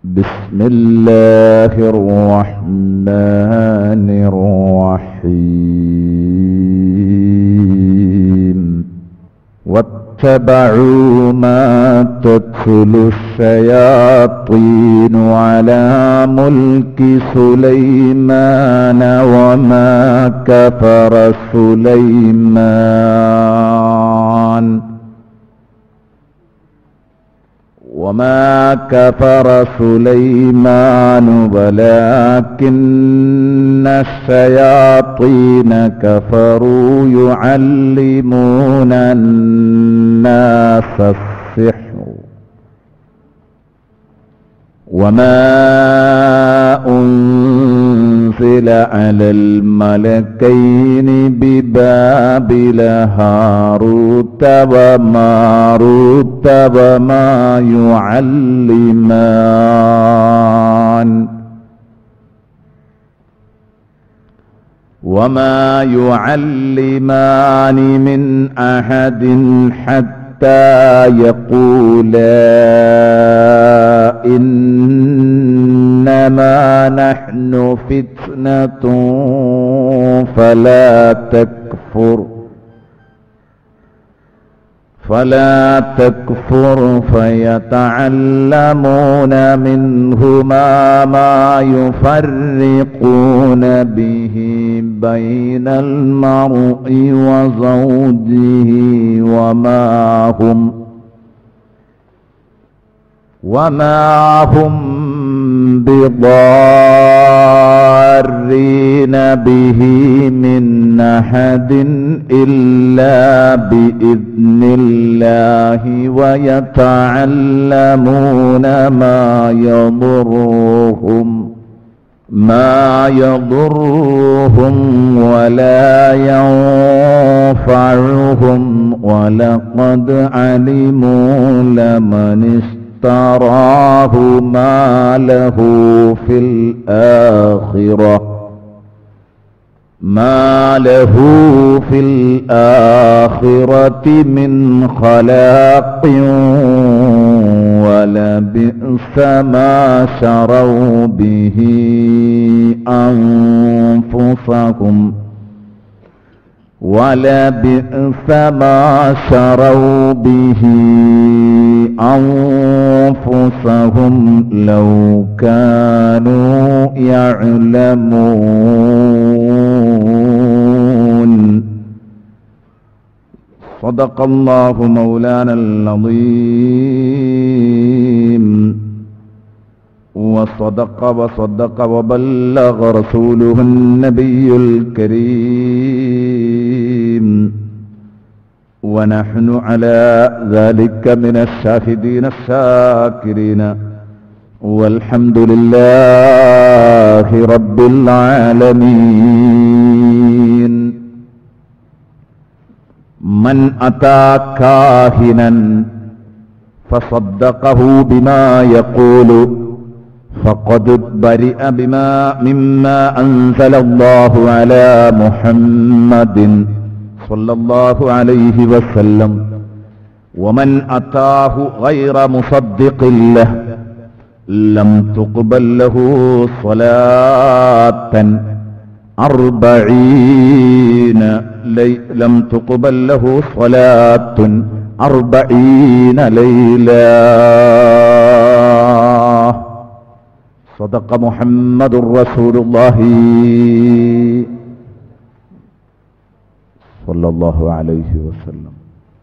بسم الله الرحمن الرحيم واتبعوا ما تتلو الشياطين على ملك سليمان وما كفر سليمان وما كفر سليمان ولكن الشياطين كفروا يعلمون الناس السحر وما أنزل على الملكين ببابل هاروت وماروت وما يعلمان وما يعلمان من أحد حتى يقولا إنما نحن فتنة فلا تكفر فلا تكفر فيتعلمون منهما ما يفرقون به بين المرء وزوجه وما هم وما هم بضارين به من أحد إلا بإذن الله ويتعلمون ما يضرهم ما يضرهم ولا ينفعهم ولقد علموا لمن اشتراه ما له في الآخرة ما له في الآخرة من خلاق ولبئس ما شروا به أنفسهم ولبئس ما شروا به أنفسهم لو كانوا يعلمون صدق الله مولانا العظيم وصدق وصدق وبلغ رسوله النبي الكريم ونحن على ذلك من الشاهدين الشاكرين والحمد لله رب العالمين من أتى كاهنا فصدقه بما يقول فقد برئ بما مما أنزل الله على محمد صلى الله عليه وسلم ومن أتاه غير مصدق له لم تقبل له صلاة أربعين لي لم تقبل له صلاة أربعين ليلة صدق محمد رسول الله صلى الله عليه وسلم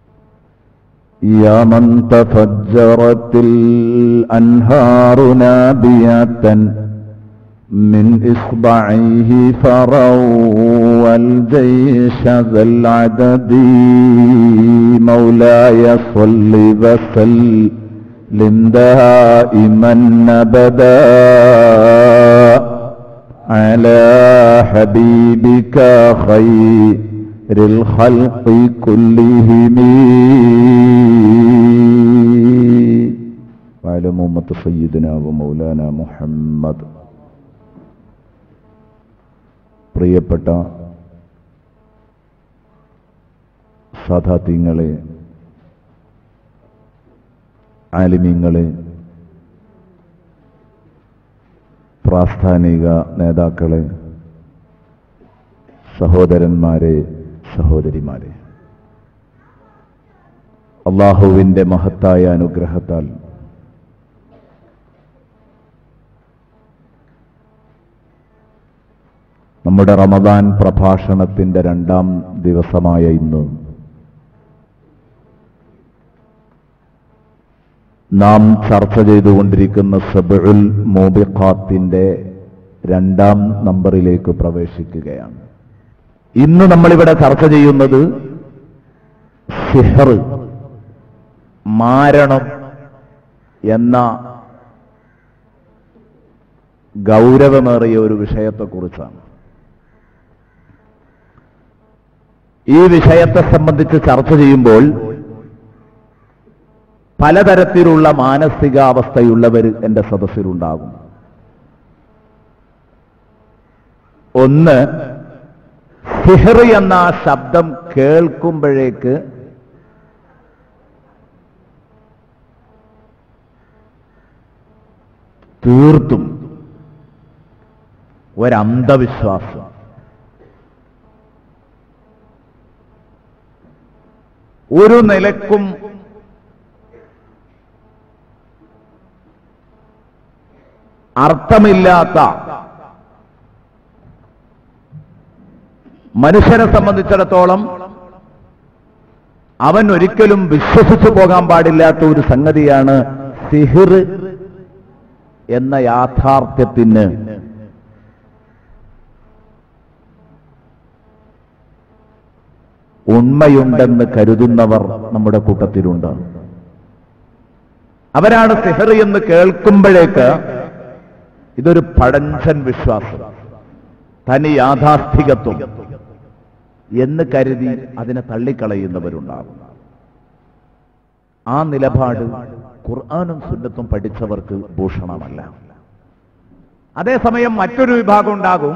يا من تفجرت الأنهار نابية من إصبعيه فروا الجيش ذا العدد مولاي صل وسلم دائما أبدا على حبيبك خير الخلق كلهم وعلى أمة سيدنا ومولانا محمد പ്രിയപ്പെട്ട സാധാത്യങ്ങളെ ആലിമ്യങ്ങളെ പ്രാസ്ഥാനിക നേതാക്കളെ സഹോദരന്മാരെ സഹോദരിമാരെ അള്ളാഹുവിൻ്റെ മഹത്തായ അനുഗ്രഹത്താൽ നമ്മുടെ റമദാൻ പ്രഭാഷണത്തിന്റെ രണ്ടാം ദിവസമായ ഇന്ന് നാം ചർച്ച ചെയ്തുകൊണ്ടിരിക്കുന്ന സബുൽ മോബിഖാത്തിന്റെ രണ്ടാം നമ്പറിലേക്ക് പ്രവേശിക്കുകയാണ് ഇന്ന് നമ്മളിവിടെ ചർച്ച ചെയ്യുന്നത് സിഹർ മാരണം എന്ന ഗൗരവമേറിയ ഒരു വിഷയത്തെക്കുറിച്ചാണ് ഈ വിഷയത്തെ സംബന്ധിച്ച് ചർച്ച ചെയ്യുമ്പോൾ പലതരത്തിലുള്ള മാനസികാവസ്ഥയുള്ളവർ എന്റെ സദസ്സിലുണ്ടാകും ഒന്ന് സിഹർ എന്ന ആ ശബ്ദം കേൾക്കുമ്പോഴേക്ക് തീർത്തും ഒരന്ധവിശ്വാസം ഒരു നിലക്കും അർത്ഥമില്ലാത്ത മനുഷ്യനെ സംബന്ധിച്ചിടത്തോളം അവൻ ഒരിക്കലും വിശ്വസിച്ചു പോകാൻ പാടില്ലാത്ത ഒരു സംഗതിയാണ് സിഹിർ എന്ന യാഥാർത്ഥ്യത്തിന് ഉണ്മയുണ്ടെന്ന് കരുതുന്നവർ നമ്മുടെ കൂട്ടത്തിലുണ്ട് അവരാണ് സിഹർ എന്ന് കേൾക്കുമ്പോഴേക്ക് ഇതൊരു പഴഞ്ചൻ വിശ്വാസം തനി യാഥാസ്ഥികത്വം എന്ന് കരുതി അതിനെ തള്ളിക്കളയുന്നവരുണ്ടാകും ആ നിലപാട് ഖുർആാനും സുന്നത്തും പഠിച്ചവർക്ക് ഭൂഷണമല്ല അതേസമയം മറ്റൊരു വിഭാഗം ഉണ്ടാകും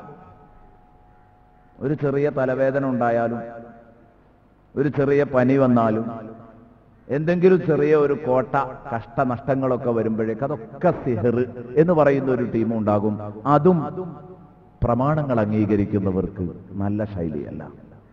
ഒരു ചെറിയ തലവേദന ഉണ്ടായാലും ഒരു ചെറിയ പനി വന്നാലും എന്തെങ്കിലും ചെറിയ ഒരു കോട്ട കഷ്ടനഷ്ടങ്ങളൊക്കെ വരുമ്പോഴേക്ക് അതൊക്കെ സിഹർ എന്ന് പറയുന്ന ഒരു ടീം ഉണ്ടാകും അതും പ്രമാണങ്ങൾ അംഗീകരിക്കുന്നവർക്ക് നല്ല ശൈലിയല്ല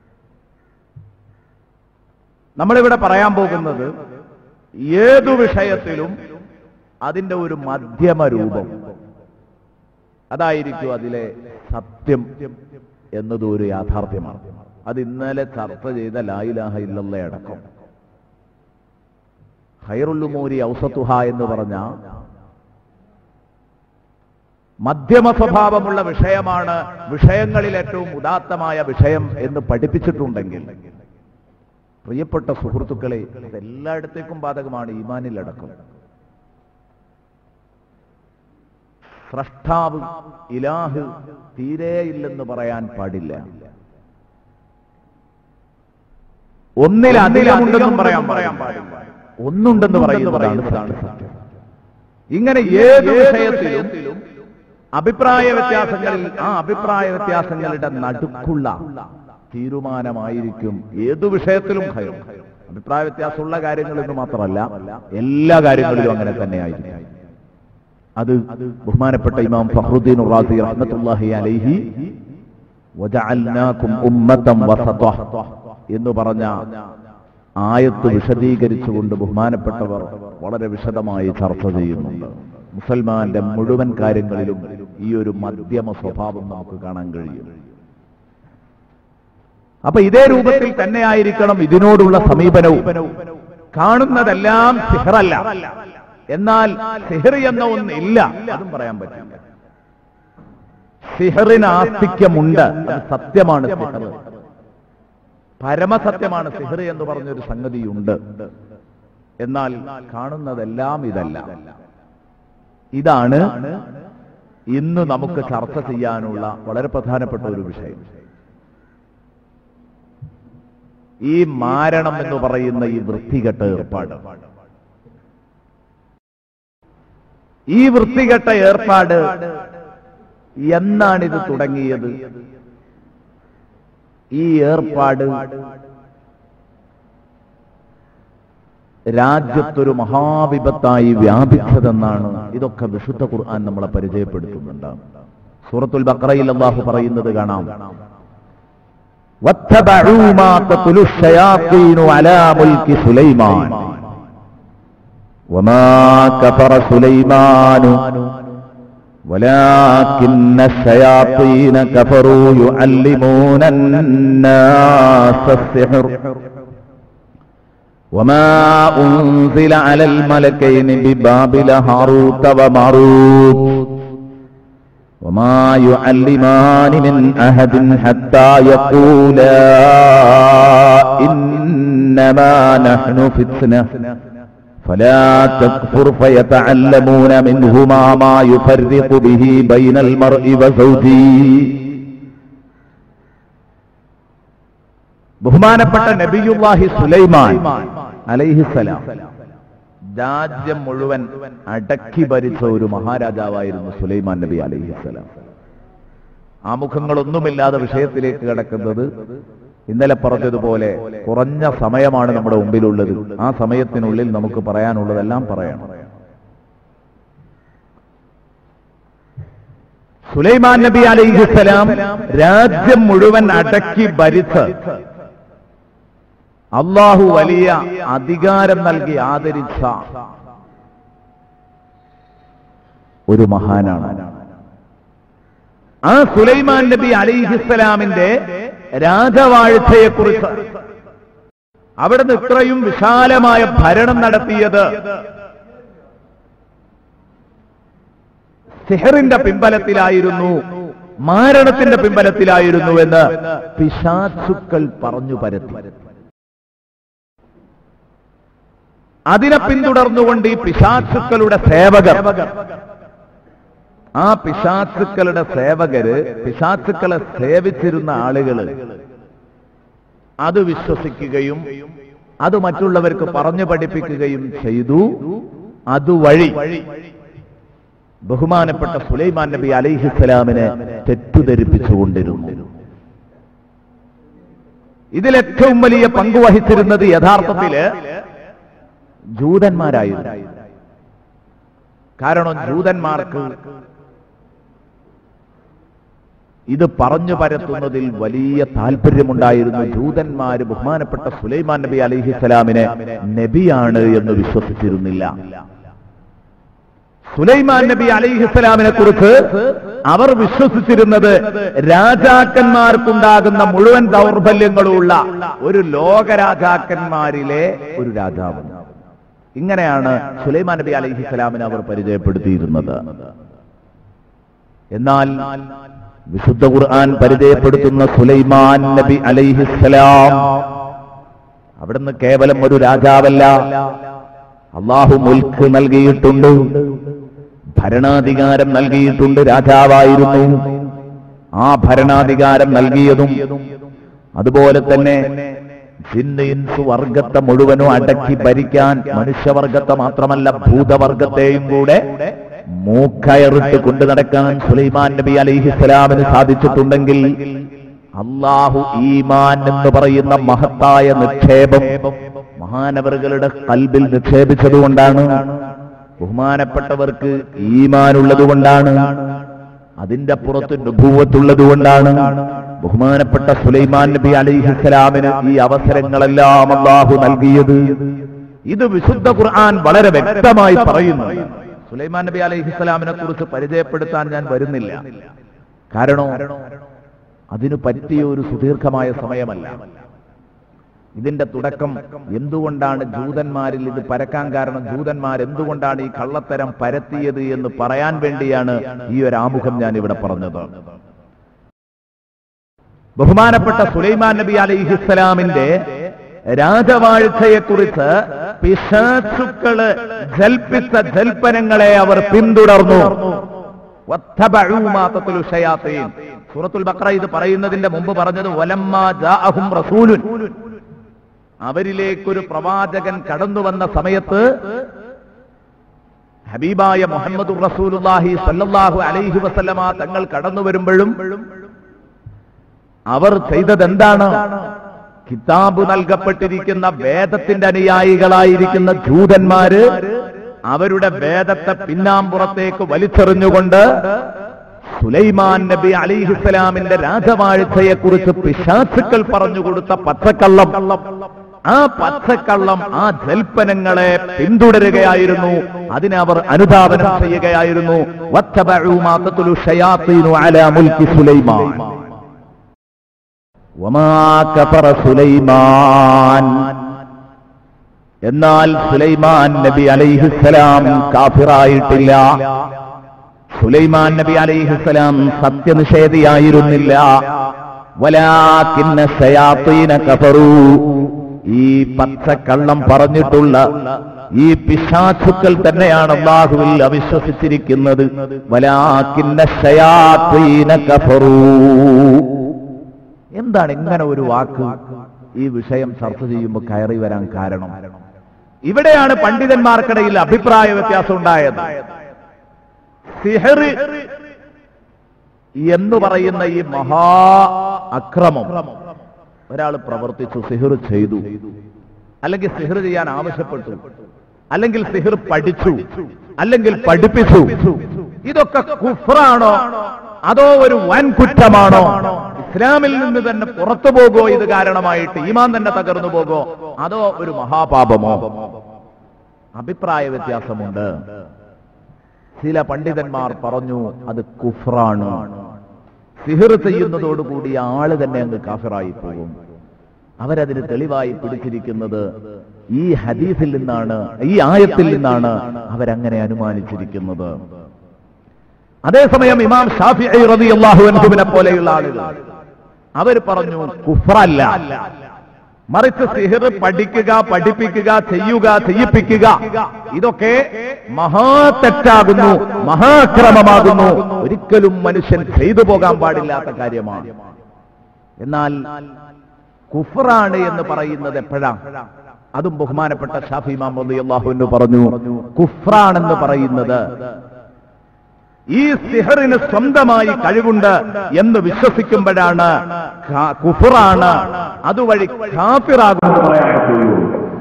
നമ്മളിവിടെ പറയാൻ പോകുന്നത് ഏതു വിഷയത്തിലും അതിന്റെ ഒരു മധ്യമ രൂപം അതായിരിക്കും അതിലെ സത്യം എന്നതും ഒരു യാഥാർത്ഥ്യമാണ് അത് ഇന്നലെ ചർച്ച ചെയ്ത ലായിലാഹ ഇല്ലല്ല അടക്കം ഹൈറുല്ലുമൂരി ഔസത്തുഹ എന്ന് പറഞ്ഞ മധ്യമ സ്വഭാവമുള്ള വിഷയമാണ് വിഷയങ്ങളിൽ ഏറ്റവും ഉദാത്തമായ വിഷയം എന്ന് പഠിപ്പിച്ചിട്ടുണ്ടെങ്കിൽ പ്രിയപ്പെട്ട സുഹൃത്തുക്കളെ അതെല്ലായിടത്തേക്കും ബാധകമാണ് ഈമാനിലടക്കം സ്രഷ്ടാവ് ഇലാഹ് തീരെയില്ലെന്ന് പറയാൻ പാടില്ല ഒന്നിലധികമുണ്ടെന്നും പറയാൻ പറയാൻ പാടില്ല ഒന്നുണ്ടെന്ന് പറയുന്നതാണ് സത്യം ഇങ്ങനെ ഏത് വിഷയത്തിലും അഭിപ്രായ വ്യത്യാസങ്ങളിൽ ആ അഭിപ്രായ വ്യത്യാസങ്ങളുടെ നടുക്കുള്ള തീരുമാനമായിരിക്കും ഏതു വിഷയത്തിലും ഭയം അഭിപ്രായ വ്യത്യാസമുള്ള കാര്യങ്ങളെന്ന് മാത്രമല്ല എല്ലാ കാര്യങ്ങളിലും അങ്ങനെ തന്നെയായിരിക്കും അത് ബഹുമാനപ്പെട്ട ഇമാം ഫഹ്റുദ്ദീൻ റാസി റഹ്മത്തുള്ളാഹി അലൈഹി വജഅൽനാകും ഉമ്മത്തം വസത എന്ന് പറഞ്ഞ ആയത്ത് വിശദീകരിച്ചുകൊണ്ട് ബഹുമാനപ്പെട്ടവർ വളരെ വിശദമായി ചർച്ച ചെയ്യുന്നുണ്ട് മുസൽമാന്റെ മുഴുവൻ കാര്യങ്ങളിലും ഈ ഒരു മധ്യമ സ്വഭാവം നമുക്ക് കാണാൻ കഴിയും അപ്പൊ ഇതേ രൂപത്തിൽ തന്നെ ആയിരിക്കണം ഇതിനോടുള്ള സമീപനവും കാണുന്നതെല്ലാം സിഹറല്ല എന്നാൽ സിഹർ എന്ന ഒന്നില്ല അതും പറയാൻ പറ്റില്ല സിഹറിന് ആസ്തിക്യമുണ്ട് അത് സത്യമാണ് സിഹർ പരമസത്യമാണ് സിഹർ എന്ന് പറഞ്ഞൊരു സംഗതിയുണ്ട് എന്നാൽ കാണുന്നതെല്ലാം ഇതല്ല ഇതാണ് ഇന്ന് നമുക്ക് ചർച്ച ചെയ്യാനുള്ള വളരെ പ്രധാനപ്പെട്ട ഒരു വിഷയം ഈ മാരണം എന്ന് പറയുന്ന ഈ വൃത്തികെട്ട ഏർപ്പാട് ഈ വൃത്തികെട്ട ഏർപ്പാട് എന്നാണിത് തുടങ്ങിയത് ഈ ഏർപ്പാട് രാജ്യത്തൊരു മഹാവിപത്തായി വ്യാപിച്ചതെന്നാണ് ഇതൊക്കെ വിശുദ്ധ ഖുർആൻ നമ്മളെ പരിചയപ്പെടുത്തുന്നുണ്ട് സൂറത്തുൽ ബക്രയിൽ അള്ളാഹു പറയുന്നത് കാണാം واتبعوا ما تتلو الشياطين على ملك سليمان وما كفر سليمان ولكن الشياطين كفروا يعلمون الناس السحر وما أنزل على الملكين ببابل هاروت وماروت وما يعلمان من أحد حتى يقولا إنما نحن فتنة فلا تكفر فيتعلمون منهما ما يفرق به بين المرء وزوجه ബഹുമാനപ്പെട്ട നബിയുല്ലാഹി സുലൈമാൻ അലൈഹിസലാം രാജ്യം മുഴുവൻ അടക്കി ഭരിച്ച ഒരു മഹാരാജാവായിരുന്നു സുലൈമാൻ നബി അലൈഹിസലാം ആമുഖങ്ങളൊന്നുമില്ലാതെ വിഷയത്തിലേക്ക് കടക്കുന്നത് ഇന്നലെ പറഞ്ഞതുപോലെ കുറഞ്ഞ സമയമാണ് നമ്മുടെ മുമ്പിലുള്ളത് ആ സമയത്തിനുള്ളിൽ നമുക്ക് പറയാനുള്ളതെല്ലാം പറയണം സുലൈമാൻ നബി അലൈഹിസലാം രാജ്യം മുഴുവൻ അടക്കി ഭരിച്ച് അള്ളാഹു വലിയ അധികാരം നൽകി ആദരിച്ച ഒരു മഹാനാണ് ആ സുലൈമാൻ നബി അലിഹിസ്സലാമിന്റെ രാജവാഴ്ചയെക്കുറിച്ച് അവിടുന്ന് ഇത്രയും വിശാലമായ ഭരണം നടത്തിയത് സിഹറിന്റെ പിമ്പലത്തിലായിരുന്നു മാരണത്തിന്റെ പിമ്പലത്തിലായിരുന്നു എന്ന് പിശാചുക്കൾ പറഞ്ഞു പരത്തി അതിനെ പിന്തുടർന്നുകൊണ്ട് ഈ പിശാചുക്കളുടെ സേവകർ ആ പിശാചുക്കളുടെ സേവകര് പിശാചുക്കളെ സേവിച്ചിരുന്ന ആളുകള് അത് വിശ്വസിക്കുകയും അത് മറ്റുള്ളവർക്ക് പറഞ്ഞു പഠിപ്പിക്കുകയും ചെയ്തു അതുവഴി ബഹുമാനപ്പെട്ട സുലൈമാൻ നബി അലൈഹിസ്സലാമിനെ തെറ്റുധരിപ്പിച്ചുകൊണ്ടിരുന്നു ഇതിലേറ്റവും വലിയ പങ്കുവഹിച്ചിരുന്നത് യഥാർത്ഥത്തില് ജൂതന്മാരായിരുന്നു കാരണം ജൂതന്മാർക്ക് ഇത് പറഞ്ഞു പരത്തുന്നതിൽ വലിയ താല്പര്യമുണ്ടായിരുന്നു ജൂതന്മാര് ബഹുമാനപ്പെട്ട സുലൈമാൻ നബി അലിഹിസ്സലാമിനെ നബിയാണ് എന്ന് വിശ്വസിച്ചിരുന്നില്ല സുലൈമാൻ നബി അലിഹിസ്സലാമിനെ കുറിച്ച് അവർ വിശ്വസിച്ചിരുന്നത് രാജാക്കന്മാർക്കുണ്ടാകുന്ന മുഴുവൻ ദൗർബല്യങ്ങളുള്ള ഒരു ലോകരാജാക്കന്മാരിലെ ഒരു രാജാവ് ഇങ്ങനെയാണ് സുലൈമാൻ നബി അലൈഹിസ്സലാമിനെ അവർ പരിചയപ്പെടുത്തിയിരുന്നത് എന്നാൽ വിശുദ്ധ ഖുർആൻ പരിചയപ്പെടുത്തുന്ന സുലൈമാൻ നബി അലൈഹിസ്സലാം അവിടുന്ന് കേവലം ഒരു രാജാവല്ല അള്ളാഹു മുൽക്ക് നൽകിയിട്ടുണ്ട് ഭരണാധികാരം നൽകിയിട്ടുണ്ട് രാജാവായിരുന്നു ആ ഭരണാധികാരം നൽകിയതും അതുപോലെ തന്നെ ജിന്ന് ഇൻസ് വർഗത്തെ മുഴുവനും അടക്കി ഭരിക്കാൻ മനുഷ്യവർഗത്തെ മാത്രമല്ല ഭൂതവർഗത്തെയും കൂടെ മൂക്കയറിട്ട് കൊണ്ടു നടക്കാൻ സുലൈമാൻ നബി അലിഹിസ്സലാമിന് സാധിച്ചിട്ടുണ്ടെങ്കിൽ അള്ളാഹു ഈമാൻ എന്ന് പറയുന്ന മഹത്തായ നിക്ഷേപം മഹാനവറുകളുടെ കൽബിൽ നിക്ഷേപിച്ചതുകൊണ്ടാണ് ബഹുമാനപ്പെട്ടവർക്ക് ഈമാനുള്ളത് കൊണ്ടാണ് അതിന്റെ പുറത്ത് നുഭൂവത്തുള്ളത് കൊണ്ടാണ് ബഹുമാനപ്പെട്ട സുലൈമാൻ നബി അലിഹിസ്സലാമിന് ഈ അവസരങ്ങളെല്ലാം അള്ളാഹു നൽകിയത് ഇത് വിശുദ്ധ ഖുർആൻ വളരെ വ്യക്തമായി പറയുന്നു സുലൈമാൻ നബി അലൈഹിസ്സലാമിനെ കുറിച്ച് പരിചയപ്പെടുത്താൻ ഞാൻ വരുന്നില്ല കാരണം അതിനു പറ്റിയ ഒരു സുദീർഘമായ സമയമല്ല ഇതിന്റെ തുടക്കം എന്തുകൊണ്ടാണ് ജൂതന്മാരിൽ ഇത് പരക്കാൻ കാരണം ജൂതന്മാർ എന്തുകൊണ്ടാണ് ഈ കള്ളത്തരം പരത്തിയത് എന്ന് പറയാൻ വേണ്ടിയാണ് ഈ ഒരു ആമുഖം ഞാൻ ഇവിടെ പറഞ്ഞത് ബഹുമാനപ്പെട്ട സുലൈമാൻ നബി അലൈഹിസ്സലാമിന്റെ രാജവാഴ്ചയെക്കുറിച്ച് പിശാചുക്കള് ജൽപ്പിച്ച ജൽപ്പനങ്ങളെ അവർ പിന്തുടർന്നു വത്തബഉ മാ തത്ലു ശയാത്തീൻ. സൂറത്തുൽ ബഖറ ഇത് പറയുന്നതിന്റെ മുമ്പ് പറഞ്ഞത് വലമ്മാ ജാഅഹും റസൂലുൻ അവരിലേക്കൊരു പ്രവാചകൻ കടന്നു വന്ന സമയത്ത് ഹബീബായ മുഹമ്മദ് റസൂലുള്ളാഹി സല്ലല്ലാഹു അലൈഹി വസല്ലമ തങ്ങൾ കടന്നു വരുമ്പോഴും അവർ ചെയ്തത് എന്താണ് കിതാബ് നൽകപ്പെട്ടിരിക്കുന്ന വേദത്തിന്റെ അനുയായികളായിരിക്കുന്ന ജൂതന്മാര് അവരുടെ വേദത്തെ പിന്നാമ്പുറത്തേക്ക് വലിച്ചെറിഞ്ഞുകൊണ്ട് സുലൈമാൻ നബി അലിഹിസ്സലാമിന്റെ രാജവാഴ്ചയെ കുറിച്ച് പിശാസുക്കൾ പറഞ്ഞുകൊടുത്ത പച്ചക്കള്ളം ആ പച്ചക്കള്ളം ആ ജൽപ്പനങ്ങളെ പിന്തുടരുകയായിരുന്നു അതിനെ അവർ അനുധാവനം ചെയ്യുകയായിരുന്നു വത്തബഉ മാ തത്ലു ശയാത്തീനു അലാ മുൽക്കി സുലൈമാൻ വമാ കഫറ സുലൈമാൻ എന്നാൽ സുലൈമാൻ നബി അലൈഹിസ്സലാം കാഫിറായിട്ടില്ല സുലൈമാൻ നബി അലൈഹിസ്സലാം സത്യനിഷേധിയായിരുന്നില്ല വലാകിന്ന ശയാത്തീന കഫറു ഈ പച്ചക്കള്ളം പറഞ്ഞിട്ടുള്ള ഈ പിശാചുക്കൾ തന്നെയാണ് അള്ളാഹുവിൽ അവിശ്വസിച്ചിരിക്കുന്നത് വലാകിന്ന ശയാത്തീന കഫറു എന്താണ് ഇങ്ങനെ ഒരു വാക്ക് ഈ വിഷയം ചർച്ച ചെയ്യുമ്പോൾ കയറി വരാൻ കാരണം ഇവിടെയാണ് പണ്ഡിതന്മാർക്കിടയിൽ അഭിപ്രായ വ്യത്യാസം ഉണ്ടായത് സിഹർ എന്ന് പറയുന്ന ഈ മഹാ അക്രമം ഒരാൾ പ്രവർത്തിച്ചു സിഹർ ചെയ്തു അല്ലെങ്കിൽ സിഹർ ചെയ്യാൻ ആവശ്യപ്പെട്ടു അല്ലെങ്കിൽ സിഹർ പഠിച്ചു അല്ലെങ്കിൽ പഠിപ്പിച്ചു ഇതൊക്കെ കുഫ്രാണോ അതോ ഒരു വൻ കുറ്റമാണോ ഇസ്ലാമിൽ നിന്ന് തന്നെ പുറത്തു പോകോ ഇത് കാരണമായിട്ട് ഈമാൻ തന്നെ തകർന്നു പോകോ അതോ ഒരു മഹാപാപമോ അഭിപ്രായ വ്യത്യാസമുണ്ട് ചില പണ്ഡിതന്മാർ പറഞ്ഞു അത് കുഫ്രാണ് സിഹിർ ചെയ്യുന്നതോടുകൂടി ആള് തന്നെ അങ്ങ് കാഫിറായി പോകും അവരതിന് തെളിവായി പിടിച്ചിരിക്കുന്നത് ഈ ഹദീസിൽ നിന്നാണ് ഈ ആയത്തിൽ നിന്നാണ് അവരങ്ങനെ അനുമാനിച്ചിരിക്കുന്നത് അതേസമയം ഇമാം ഷാഫി റളിയല്ലാഹു അൻഹുവിനെ പോലെയുള്ള ആളുകൾ അവർ പറഞ്ഞു കുഫ്രല്ല മറിച്ച് സിഹിർ പഠിക്കുക പഠിപ്പിക്കുക ചെയ്യുക ചെയ്യിപ്പിക്കുക ഇതൊക്കെ മഹാ തെറ്റാകുന്നു മഹാക്രമമാകുന്നു ഒരിക്കലും മനുഷ്യൻ ചെയ്തു പോകാൻ പാടില്ലാത്ത കാര്യമാണ് എന്നാൽ കുഫറാണ് എന്ന് പറയുന്നത് എപ്പോഴാ അതും ബഹുമാനപ്പെട്ട ഷാഫി ഇമാം റളിയല്ലാഹു പറഞ്ഞു കുഫ്രാണെന്ന് പറയുന്നത് ഈ സിഹറിന് സ്വന്തമായി കഴിവുണ്ട് എന്ന് വിശ്വസിക്കുമ്പോഴാണ് ക- കുഫറാണ് അതുവഴി കാഫിറാകുന്നത് പറയാൻ പറ്റുള്ളൂ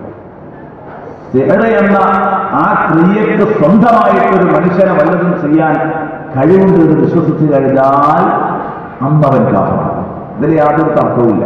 സിഹർ എന്ന ആ ക്രിയക്ക് സ്വന്തമായിട്ടൊരു മനുഷ്യനെ വല്ലതും ചെയ്യാൻ കഴിവുണ്ട് എന്ന് വിശ്വസിച്ചു കഴിഞ്ഞാൽ അന്നവൻ കാഫറാണ് ഇതിൽ യാതൊരു തർക്കവുമില്ല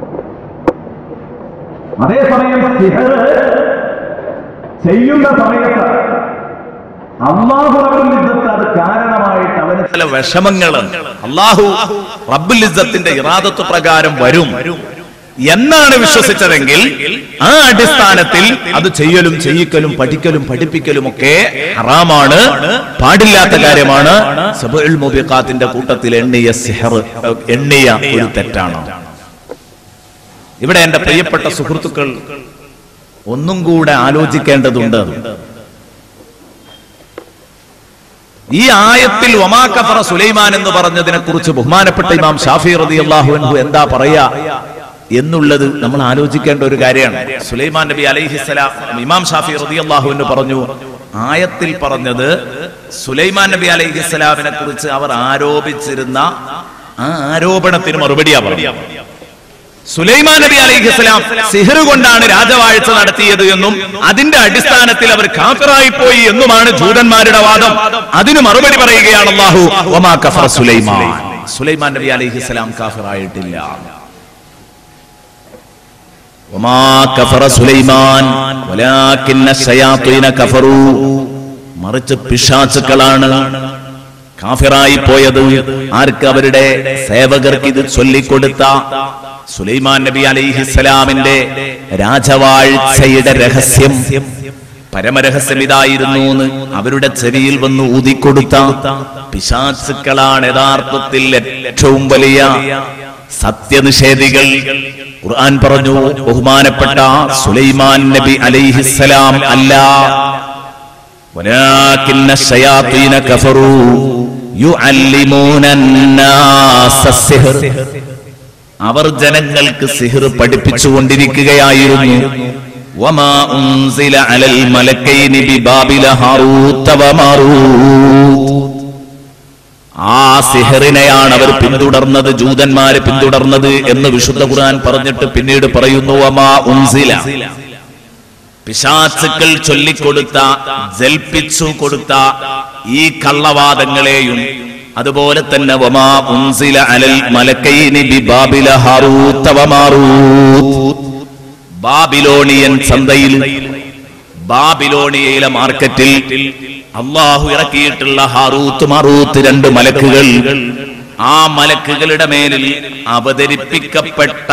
അതേസമയം സിഹർ ചെയ്യുന്ന സമയത്ത് അള്ളാഹു റബ്ബുൽ ഇസ്സത്ത് അത് കാരണമായിട്ട് അവന് ചില വിഷമങ്ങൾ അള്ളാഹു റബ്ബുൽ ഇസ്സത്തിന്റെ ഇറാദത്ത് പ്രകാരം വരും എന്നാണ് വിശ്വസിച്ചതെങ്കിൽ ആ അടിസ്ഥാനത്തിൽ അത് ചെയ്യലും ചെയ്യിക്കലും പഠിക്കലും പഠിപ്പിക്കലും ഒക്കെ ഹറാമാണ് പാടില്ലാത്ത കാര്യമാണ് സബുൽ മുബിഖാത്തിന്റെ കൂട്ടത്തിൽ എണ്ണിയ സിഹർ എണ്ണിയ ഒരു തെറ്റാണ് ഇവിടെ എന്റെ പ്രിയപ്പെട്ട സുഹൃത്തുക്കൾ ഒന്നും കൂടെ ആലോചിക്കേണ്ടതുണ്ട് ഈ ആയത്തിൽ ഒമാ കഫറ സുലൈമാൻ എന്ന് പറഞ്ഞതിനെ കുറിച്ച് ബഹുമാനപ്പെട്ട ഇമാം ഷാഫി റതി അൻഹു എന്താ പറയാ എന്നുള്ളത് നമ്മൾ ആലോചിക്കേണ്ട ഒരു കാര്യമാണ് സുലൈമാൻ നബി അലൈഹിസ്സലാം ഇമാം ഷാഫി റതി അള്ളാഹുവിന് പറഞ്ഞു ആയത്തിൽ പറഞ്ഞത് സുലൈമാൻ നബി അലൈഹിസ്സലാമിനെ കുറിച്ച് അവർ ആരോപിച്ചിരുന്ന ആ ആരോപണത്തിന് മറുപടിയാ പറഞ്ഞു സുലൈമാൻ നബി അലൈഹിസ്സലാം സിഹർ കൊണ്ടാണ് രാജവാഴ്ച നടത്തിയത് എന്നും അതിന്റെ അടിസ്ഥാനത്തിൽ അവർ കാഫിറായി പോയി എന്നുമാണ് ജൂതന്മാരുടെ വാദം അതിന് മറുപടി പറയുകയാണ് അല്ലാഹു വമാ കഫറ സുലൈമാൻ സുലൈമാൻ നബി അലൈഹിസ്സലാം കാഫിറായിട്ടില്ല വമാ കഫറ സുലൈമാൻ വലാകിന്ന ശയാത്തീന കഫറു മറിച്ച് പിശാചുക്കളാണ് കാഫിറായി പോയത് ആർക്ക് അവരുടെ സേവകർക്ക് ഇത് ചൊല്ലിക്കൊടുത്ത സുലൈമാൻ നബി അലൈഹിസ്സലാമിന്റെ രാജവാഴ്ചയുടെ രഹസ്യം പരമരഹസ്യം ഇതായിരുന്നു എന്ന് അവരുടെ ചെവിയിൽ വന്ന് ഊതിക്കൊടുത്ത പിശാചുക്കളാണ് യഥാർത്ഥത്തിൽ ഏറ്റവും വലിയ സത്യനിഷേധികൾ ഖുർആൻ പറഞ്ഞു ബഹുമാനപ്പെട്ട സുലൈമാൻ നബി അലൈഹിസ്സലാം അല്ല ولكن الشياطين كفروا يعلمون الناس السحر അവർ ജനങ്ങൾക്ക് സിഹിർ പഠിപ്പിച്ചുകൊണ്ടിരിക്കുകയായിരുന്നു വമാ ഉൻസില അലൽ മലക്കൈനി ബിബാബില ഹാറൂത്ത വമാറൂത്ത് ആ സിഹറിനെയാണ് അവർ പിന്തുടർന്നത് ജൂതന്മാര് പിന്തുടർന്നത് എന്ന് വിശുദ്ധ ഖുർആൻ പറഞ്ഞിട്ട് പിന്നീട് പറയുന്നു വമാ ഉൻസില പിശാച്ചുക്കൾ ചൊല്ലിക്കൊടുത്ത ജൽപ്പിച്ചു കൊടുത്ത ഈ കള്ളവാദങ്ങളെയും അതുപോലെ തന്നെ വമാ ഉൻസില അലൽ മലക്കൈനി ബി ബാബില ഹാറൂത്ത വമാറൂത്ത് ബാബിലോണിയൻ ചന്തയിൽ ബാബിലോണിയയിലെ മാർക്കറ്റിൽ അള്ളാഹു ഇറക്കിയിട്ടുള്ള ഹാറൂത്ത് മറൂത്ത് രണ്ട് മലക്കുകൾ ആ മലക്കുകളുടെ മേലിൽ അവതരിപ്പിക്കപ്പെട്ട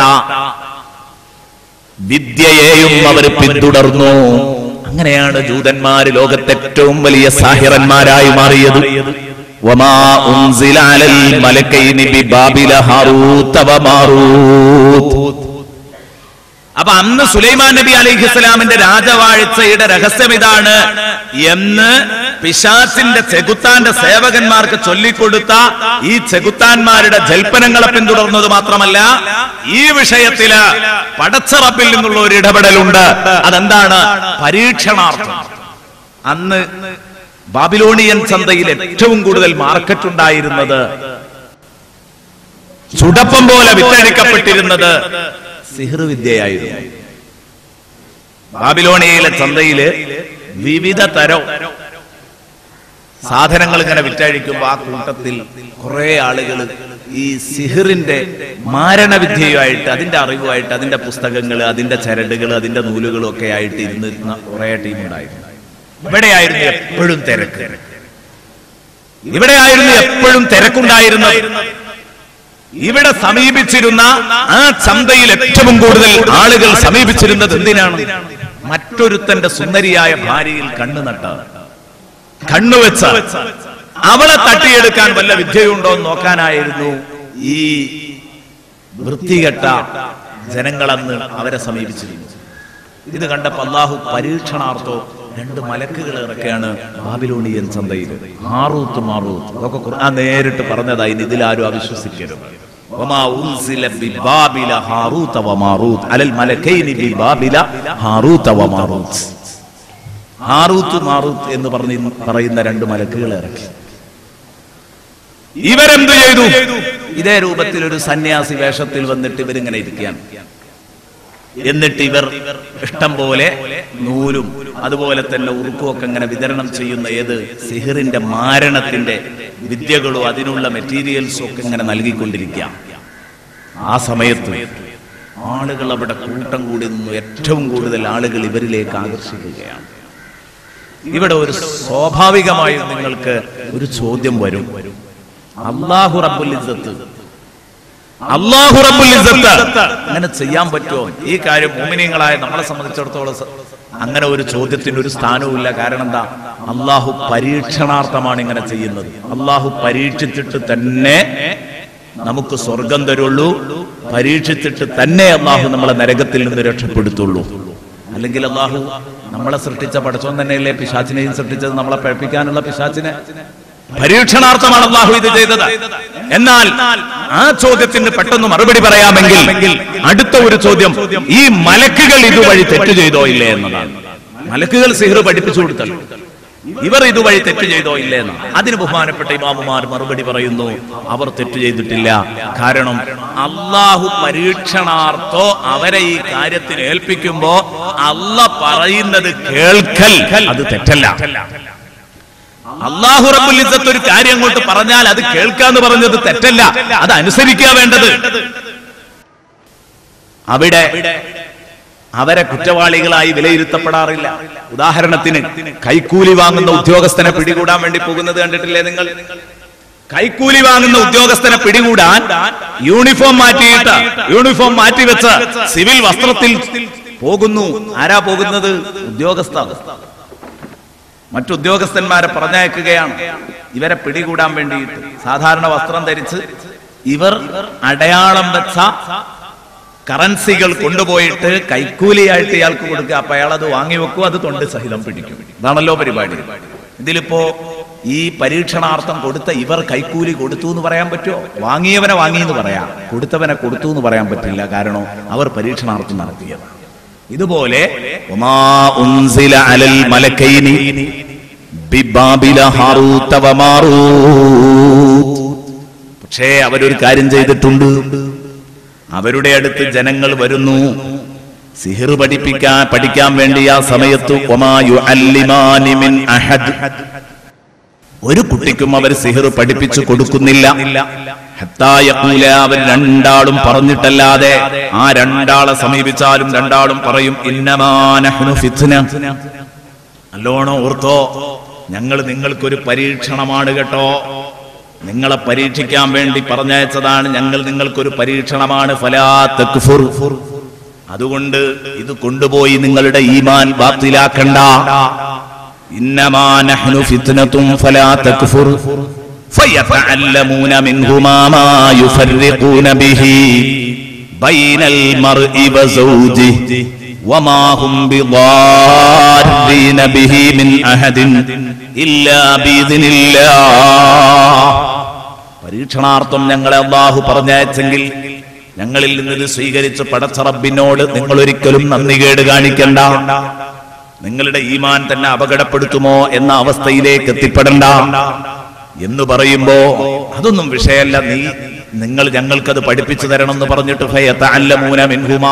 വിദ്യയെയും അവർ പിന്തുടർന്നു അങ്ങനെയാണ് ജൂതന്മാര് ലോകത്തെ ഏറ്റവും വലിയ സാഹിറന്മാരായി മാറിയത് വമാ ഉൻസില അലൽ മലക്കൈനി ബിബാബില ഹാറൂത്ത വമാറൂത്ത് അപ്പൊ അന്ന് സുലൈമാൻ നബി അലിഹിസ്ലാമിന്റെ രാജവാഴ്ചയുടെ രഹസ്യം ഇതാണ് എന്ന് പിശാസിന്റെ ചെകുത്താന്റെ സേവകന്മാർക്ക് ചൊല്ലിക്കൊടുത്ത ഈ ചെകുത്താന്മാരുടെ ജൽപ്പനങ്ങളെ പിന്തുടർന്നത് മാത്രമല്ല ഈ വിഷയത്തില് പടച്ചറപ്പിൽ നിന്നുള്ള ഒരു ഇടപെടലുണ്ട് അതെന്താണ് പരീക്ഷണാർത്ഥം അന്ന് ബാബിലോണിയൻ ചന്തയിൽ ഏറ്റവും കൂടുതൽ മാർക്കറ്റ് ഉണ്ടായിരുന്നത് ചുടപ്പം പോലെ വിറ്റഴിക്കപ്പെട്ടിരുന്നത് സിഹർ വിദ്യയായിരുന്നു ബാബിലോണിയയിലെ ചന്തയില് വിവിധ തരം സാധനങ്ങൾ ഇങ്ങനെ വിറ്റഴിക്കുമ്പോ ആ കൂട്ടത്തിൽ കുറെ ആളുകൾ ഈ സിഹിറിന്റെ മാരണവിദ്യയുമായിട്ട് അതിന്റെ അറിവുമായിട്ട് അതിന്റെ പുസ്തകങ്ങൾ അതിന്റെ ചരടുകൾ അതിന്റെ നൂലുകളും ഒക്കെ ആയിട്ട് ഇരുന്നിരുന്ന കുറെ ടീം ഉണ്ടായിരുന്നു ഇവിടെയായിരുന്നു എപ്പോഴും തിരക്ക് ഇവിടെയായിരുന്നു എപ്പോഴും തിരക്കുണ്ടായിരുന്നത് ഇവിടെ സമീപിച്ചിരുന്ന ആ ചന്തയിൽ ഏറ്റവും കൂടുതൽ ആളുകൾ സമീപിച്ചിരുന്നത് എന്തിനാണ് മറ്റൊരുത്തന്റെ സുന്ദരിയായ ഭാര്യയിൽ കണ്ണു നട്ട കണ്ണുവെച്ച അവളെ തട്ടിയെടുക്കാൻ വല്ല വിദ്യയുണ്ടോ എന്ന് നോക്കാനായിരുന്നു ഈ വൃത്തികെട്ട ജനങ്ങളന്ന് അവരെ സമീപിച്ചിരുന്നു ഇത് കണ്ടപ്പോ അള്ളാഹു പരീക്ഷണാർത്ഥോ രണ്ട് മലക്കുകൾ ഇറക്കുകയാണ് ബാബിലോണിയൻ ചന്തയിൽ മാറൂത്ത് മാറൂത്ത് അതൊക്കെ ഖുർആൻ നേരിട്ട് പറഞ്ഞതായി ഇതിലാരും അവിശ്വസിക്കരുത് വമാ ഉൻസില ബിബാബില ഹാറൂത വമാറൂത്ത് അലൽ മലക്കൈനി ബിബാബില ഹാറൂത വമാറൂത്ത് ഹാറൂത്ത് മാറൂത്ത് എന്ന് പറഞ്ഞ് പറയുന്ന രണ്ട് മലക്കുകൾ ഇറക്കി ഇവരെന്തു ചെയ്തു ഇതേ രൂപത്തിൽ ഒരു സന്യാസി വേഷത്തിൽ വന്നിട്ട് ഇവരിങ്ങനെ ഇരിക്കുകയാണ് എന്നിട്ട് ഇവർ ഇഷ്ടം പോലെ നൂലും അതുപോലെ തന്നെ ഉറുക്കുമൊക്കെ ഇങ്ങനെ വിതരണം ചെയ്യുന്ന ഏത് സിഹിറിന്റെ മാരണത്തിന്റെ വിദ്യകളോ അതിനുള്ള മെറ്റീരിയൽസും ഒക്കെ ഇങ്ങനെ നൽകിക്കൊണ്ടിരിക്കുക ആ സമയത്ത് ആളുകൾ അവിടെ കൂട്ടം കൂടി നിന്നു ഏറ്റവും കൂടുതൽ ആളുകൾ ഇവരിലേക്ക് ആകർഷിക്കുകയാണ് ഇവിടെ ഒരു സ്വാഭാവികമായും നിങ്ങൾക്ക് ഒരു ചോദ്യം വരും അള്ളാഹു റബ്ബുൽ ഇസ്സത്ത് അള്ളാഹു റബ്ബുൽ ഇസ്സത്ത് അങ്ങനെ ചെയ്യാൻ പറ്റുമോ ഈ കാര്യം മോമിനിയങ്ങളായ നമ്മളെ സംബന്ധിച്ചിടത്തോളം സ- അങ്ങനെ ഒരു ചോദ്യത്തിന് ഒരു സ്ഥാനവുമില്ല കാരണം എന്താ അള്ളാഹു പരീക്ഷണാർത്ഥമാണ് ഇങ്ങനെ ചെയ്യുന്നത് അള്ളാഹു പരീക്ഷിച്ചിട്ട് തന്നെ നമുക്ക് സ്വർഗം തരുള്ളൂ പരീക്ഷിച്ചിട്ട് തന്നെ അള്ളാഹു നമ്മളെ നരകത്തിൽ നിന്ന് രക്ഷപ്പെടുത്തുള്ളൂ അല്ലെങ്കിൽ അള്ളാഹു നമ്മളെ സൃഷ്ടിച്ച പടച്ചോൻ തന്നെയല്ലേ പിശാച്ചിനെയും സൃഷ്ടിച്ചത് നമ്മളെ പഴപ്പിക്കാനുള്ള പിശാച്ചിനെ പരീക്ഷണാർത്ഥമാണ് അള്ളാഹു ഇത് ചെയ്തത് എന്നാൽ ആ ചോദ്യത്തിന് പെട്ടെന്ന് മറുപടി പറയാമെങ്കിൽ അടുത്ത ഒരു ചോദ്യം ഈ മലക്കുകൾ ഇതുവഴി തെറ്റ് ചെയ്തോ ഇല്ലേ എന്നതാണ് മലക്കുകൾ സിഹർ പഠിപ്പിച്ചു കൊടുത്തല്ലോ ഇവർ ഇതുവഴി തെറ്റ് ചെയ്തോ ഇല്ലേ എന്ന് അതിന് ബഹുമാനപ്പെട്ട ഇമാമുമാർ മറുപടി പറയുന്നു അവർ തെറ്റ് ചെയ്തിട്ടില്ല കാരണം അള്ളാഹു പരീക്ഷണാർത്ഥോ അവരെ ഈ കാര്യത്തിന് ഏൽപ്പിക്കുമ്പോ അല്ല പറയുന്നത് കേൾക്കൽ അത് തെറ്റല്ല അള്ളാഹു റബ്ബുൽ ഇസ്സത്ത് ഒരു കാര്യം അങ്ങോട്ട് പറഞ്ഞാൽ അത് കേൾക്കാന്ന് പറഞ്ഞത് തെറ്റല്ല അത് അനുസരിക്കുക വേണ്ടത് അവിടെ അവരെ കുറ്റവാളികളായി വിലയിരുത്തപ്പെടാറില്ല ഉദാഹരണത്തിന് കൈക്കൂലി വാങ്ങുന്ന ഉദ്യോഗസ്ഥനെ പിടികൂടാൻ വേണ്ടി പോകുന്നത് കണ്ടിട്ടില്ലേ നിങ്ങൾ കൈക്കൂലി വാങ്ങുന്ന ഉദ്യോഗസ്ഥനെ പിടികൂടാൻ യൂണിഫോം മാറ്റിയിട്ട് യൂണിഫോം മാറ്റിവെച്ച് സിവിൽ വസ്ത്രത്തിൽ പോകുന്നു ആരാ പോകുന്നത് ഉദ്യോഗസ്ഥ മറ്റുദ്യോഗസ്ഥന്മാരെ പറഞ്ഞയക്കുകയാണ് ഇവരെ പിടികൂടാൻ വേണ്ടിയിട്ട് സാധാരണ വസ്ത്രം ധരിച്ച് ഇവർ അടയാളം വെച്ച കറൻസികൾ കൊണ്ടുപോയിട്ട് കൈക്കൂലിയായിട്ട് ഇയാൾക്ക് കൊടുക്കുക അപ്പൊ അയാൾ അത് വാങ്ങി വെക്കും അത് തൊണ്ട് സഹിതം പിടിക്കും ഇതാണല്ലോ പരിപാടി ഇതിലിപ്പോ ഈ പരീക്ഷണാർത്ഥം കൊടുത്ത ഇവർ കൈക്കൂലി കൊടുത്തു എന്ന് പറയാൻ പറ്റുമോ വാങ്ങിയവനെ വാങ്ങി എന്ന് പറയാം കൊടുത്തവനെ കൊടുത്തു എന്ന് പറയാൻ പറ്റില്ല കാരണം അവർ പരീക്ഷണാർത്ഥം നടത്തിയത് ഇതുപോലെ വമാ ഉൻസില അലൽ മലക്കൈനി ബിബാബില ഹാറൂത വമാറൂത്ത് പക്ഷേ അവരൊരു കാര്യം ചെയ്തിട്ടുണ്ട് അവരുടെ അടുത്ത് ജനങ്ങൾ വരുന്നു സിഹിർ പഠിപ്പിക്കാൻ പഠിക്കാൻ വേണ്ടി ആ സമയത്ത് ഒമാ യുഅല്ലിമാനി മിൻ അഹദ് ഒരു കുട്ടിക്കും അവർ സിഹിർ പഠിപ്പിച്ചു കൊടുക്കുന്നില്ല ഹത്താ യഖൂല അവർ രണ്ടാളും പറഞ്ഞിട്ടല്ലാതെ ആ രണ്ടാളെ സമീപിച്ചാലും രണ്ടാളും പറയും ഇന്നമാ നഹ്നു ഫിത്ന നല്ലോണം ഓർത്തോ ഞങ്ങൾ നിങ്ങൾക്കൊരു പരീക്ഷണമാണ് കേട്ടോ നിങ്ങളെ പരീക്ഷിക്കാൻ വേണ്ടി പറഞ്ഞയച്ചതാണ് ഞങ്ങൾ നിങ്ങൾക്കൊരു പരീക്ഷണമാണ് ഫലാ തക്ഫുർ അതുകൊണ്ട് ഇത് കൊണ്ടുപോയി നിങ്ങളുടെ ഈമാൻ ബാത്തിലാക്കണ്ട ഇന്നമാ നഹ്നു ഫിത്നതും ഫലാ തക്ഫുർ فيتعلمون منهما ما يفرقون به بين المرء وزوجه وما هم بضارين به من أحد إلا بإذن الله പരീക്ഷണാർത്ഥം ഞങ്ങളെ അള്ളാഹു പറഞ്ഞയച്ചെങ്കിൽ ഞങ്ങളിൽ നിന്ന് ഇത് സ്വീകരിച്ച് പടച്ചറബിനോട് നിങ്ങൾ ഒരിക്കലും നന്ദി കേട് കാണിക്കണ്ട നിങ്ങളുടെ ഈമാൻ തന്നെ അപകടപ്പെടുത്തുമോ എന്ന അവസ്ഥയിലേക്ക് എത്തിപ്പെടണ്ട എന്ന് പറയുമ്പോ അതൊന്നും വിഷയമല്ല നീ നിങ്ങൾ ഞങ്ങൾക്കത് പഠിപ്പിച്ചു തരണം എന്ന് പറഞ്ഞിട്ട് ഫയതഅല്ലമൂന മിൻഹുമാ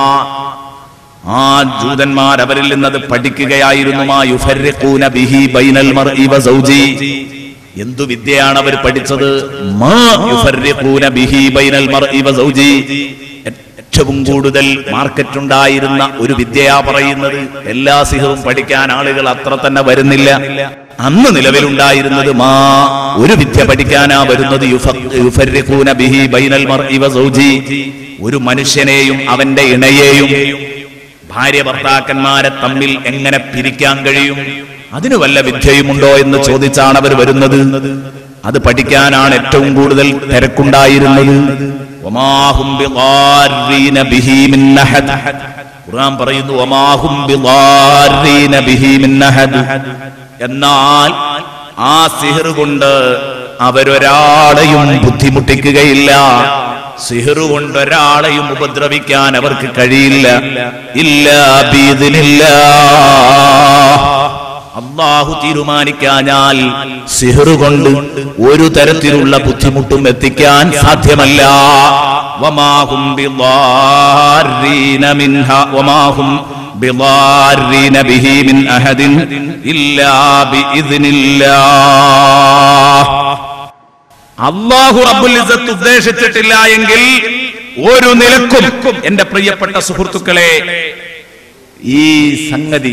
ആ ജൂതന്മാർ അവരിൽ നിന്നത് പഠിക്കുകയായിരുന്നു മാ യുഫർരിഖൂന ബിഹി ബൈനൽ മർഇ വസൗജി എന്തു വിദ്യയാണ് അവർ പഠിച്ചത് മാ യുഫർരിഖൂന ബിഹി ബൈനൽ മർഇ വസൗജി ഏറ്റവും കൂടുതൽ മാർക്കറ്റ് ഉണ്ടായിരുന്ന ഒരു വിദ്യയാ പറയുന്നത് എല്ലാ സിഹറും പഠിക്കാൻ ആളുകൾ അത്ര തന്നെ വരുന്നില്ല അന്ന് നിലവിലുണ്ടായിരുന്നത് മാ ഒരു വിദ്യ പഠിക്കാനാ വരുന്നത് യുഫ- യുഫർരിഖൂന ബിഹി ബൈനൽ മർഇ വസൗജി ഒരു മനുഷ്യനെയും അവന്റെ ഇണയെയും ഭാര്യ ഭർത്താക്കന്മാരെ തമ്മിൽ എങ്ങനെ പിരിക്കാൻ കഴിയും അതിന് വല്ല വിദ്യയുമുണ്ടോ എന്ന് ചോദിച്ചാണ് അവർ വരുന്നത് അത് പഠിക്കാനാണ് ഏറ്റവും കൂടുതൽ തിരക്കുണ്ടായിരുന്നത് വമാഹും ബിളാരീന ബിഹി മിൻ അഹദ്. ഖുർആൻ പറയുന്നു വമാഹും ബിളാരീന ബിഹി മിൻ അഹദ്. എന്നാൽ ആ സിഹർ കൊണ്ട് അവരൊരാളെയും ബുദ്ധിമുട്ടിക്കുകയില്ല സിഹർ കൊണ്ട് ഒരാളെയും ഉപദ്രവിക്കാൻ അവർക്ക് കഴിയില്ല ഇല്ല ബീദിനില്ല അള്ളാഹു തീരുമാനിക്കാഞ്ഞാൽ സിഹർ കൊണ്ട് ഒരു തരത്തിലുള്ള ബുദ്ധിമുട്ടും എത്തിക്കാൻ സാധ്യമല്ല വമാഹും ബിളാരീന മിൻഹ വമാഹും ബിളാരീന ബിഹി മിൻ അഹദിൻ ഇല്ലാ ബിഇذനില്ലാഹ് അള്ളാഹു റബ്ബുൽ ഇസ്സത്ത് ഉദ്ദേശിച്ചിട്ടില്ല എങ്കിൽ ഒരു നിലക്കും എന്റെ പ്രിയപ്പെട്ട സുഹൃത്തുക്കളെ ഈ സംഗതി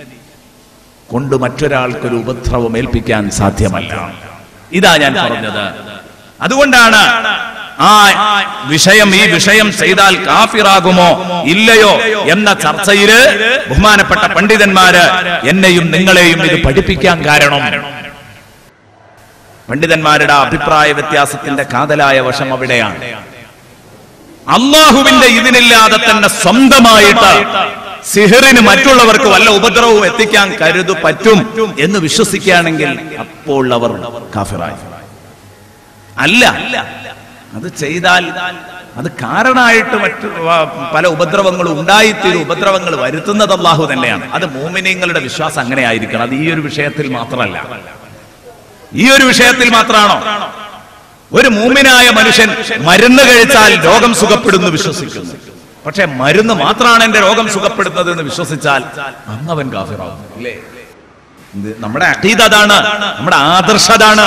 കൊണ്ട് മറ്റൊരാൾക്കൊരു ഉപദ്രവം ഏൽപ്പിക്കാൻ സാധ്യമല്ല ഇതാ ഞാൻ പറഞ്ഞത് അതുകൊണ്ടാണ് ആ വിഷയം ഈ വിഷയം ചെയ്താൽ കാഫിറാകുമോ ഇല്ലയോ എന്ന ചർച്ചയില് ബഹുമാനപ്പെട്ട പണ്ഡിതന്മാര് എന്നെയും നിങ്ങളെയും ഇത് പഠിപ്പിക്കാൻ കാരണം പണ്ഡിതന്മാരുടെ അഭിപ്രായ വ്യത്യാസത്തിന്റെ കാതലായ വശം അവിടെയാണ് അള്ളാഹുവിന്റെ ഇതിനില്ലാതെ തന്നെ സ്വന്തമായിട്ട് സിഹറിന് മറ്റുള്ളവർക്ക് വല്ല ഉപദ്രവവും എത്തിക്കാൻ കരുതു പറ്റും എന്ന് വിശ്വസിക്കുകയാണെങ്കിൽ അപ്പോൾ അവർ കാഫിറായി അല്ല അത് ചെയ്താൽ അത് കാരണമായിട്ട് മറ്റു വ- പല ഉപദ്രവങ്ങളും ഉണ്ടായിത്തീരും ഉപദ്രവങ്ങൾ വരുത്തുന്നത് അള്ളാഹു തന്നെയാണ് അത് മോമിനിയങ്ങളുടെ വിശ്വാസം അങ്ങനെ ആയിരിക്കണം അത് ഈ ഒരു വിഷയത്തിൽ മാത്രമല്ല ഈ ഒരു വിഷയത്തിൽ മാത്രമാണോ ഒരു മൂമിനായ മനുഷ്യൻ മരുന്ന് കഴിച്ചാൽ രോഗം സുഖപ്പെടുന്നു വിശ്വസിക്കുന്നു പക്ഷെ മരുന്ന് മാത്രമാണ് എന്റെ രോഗം സുഖപ്പെടുന്നത് എന്ന് വിശ്വസിച്ചാൽ അങ്ങവൻ കാഫിറാവും അല്ലേ ഇത് നമ്മുടെ അഖീദ അതാണ് നമ്മുടെ ആദർശ അതാണ്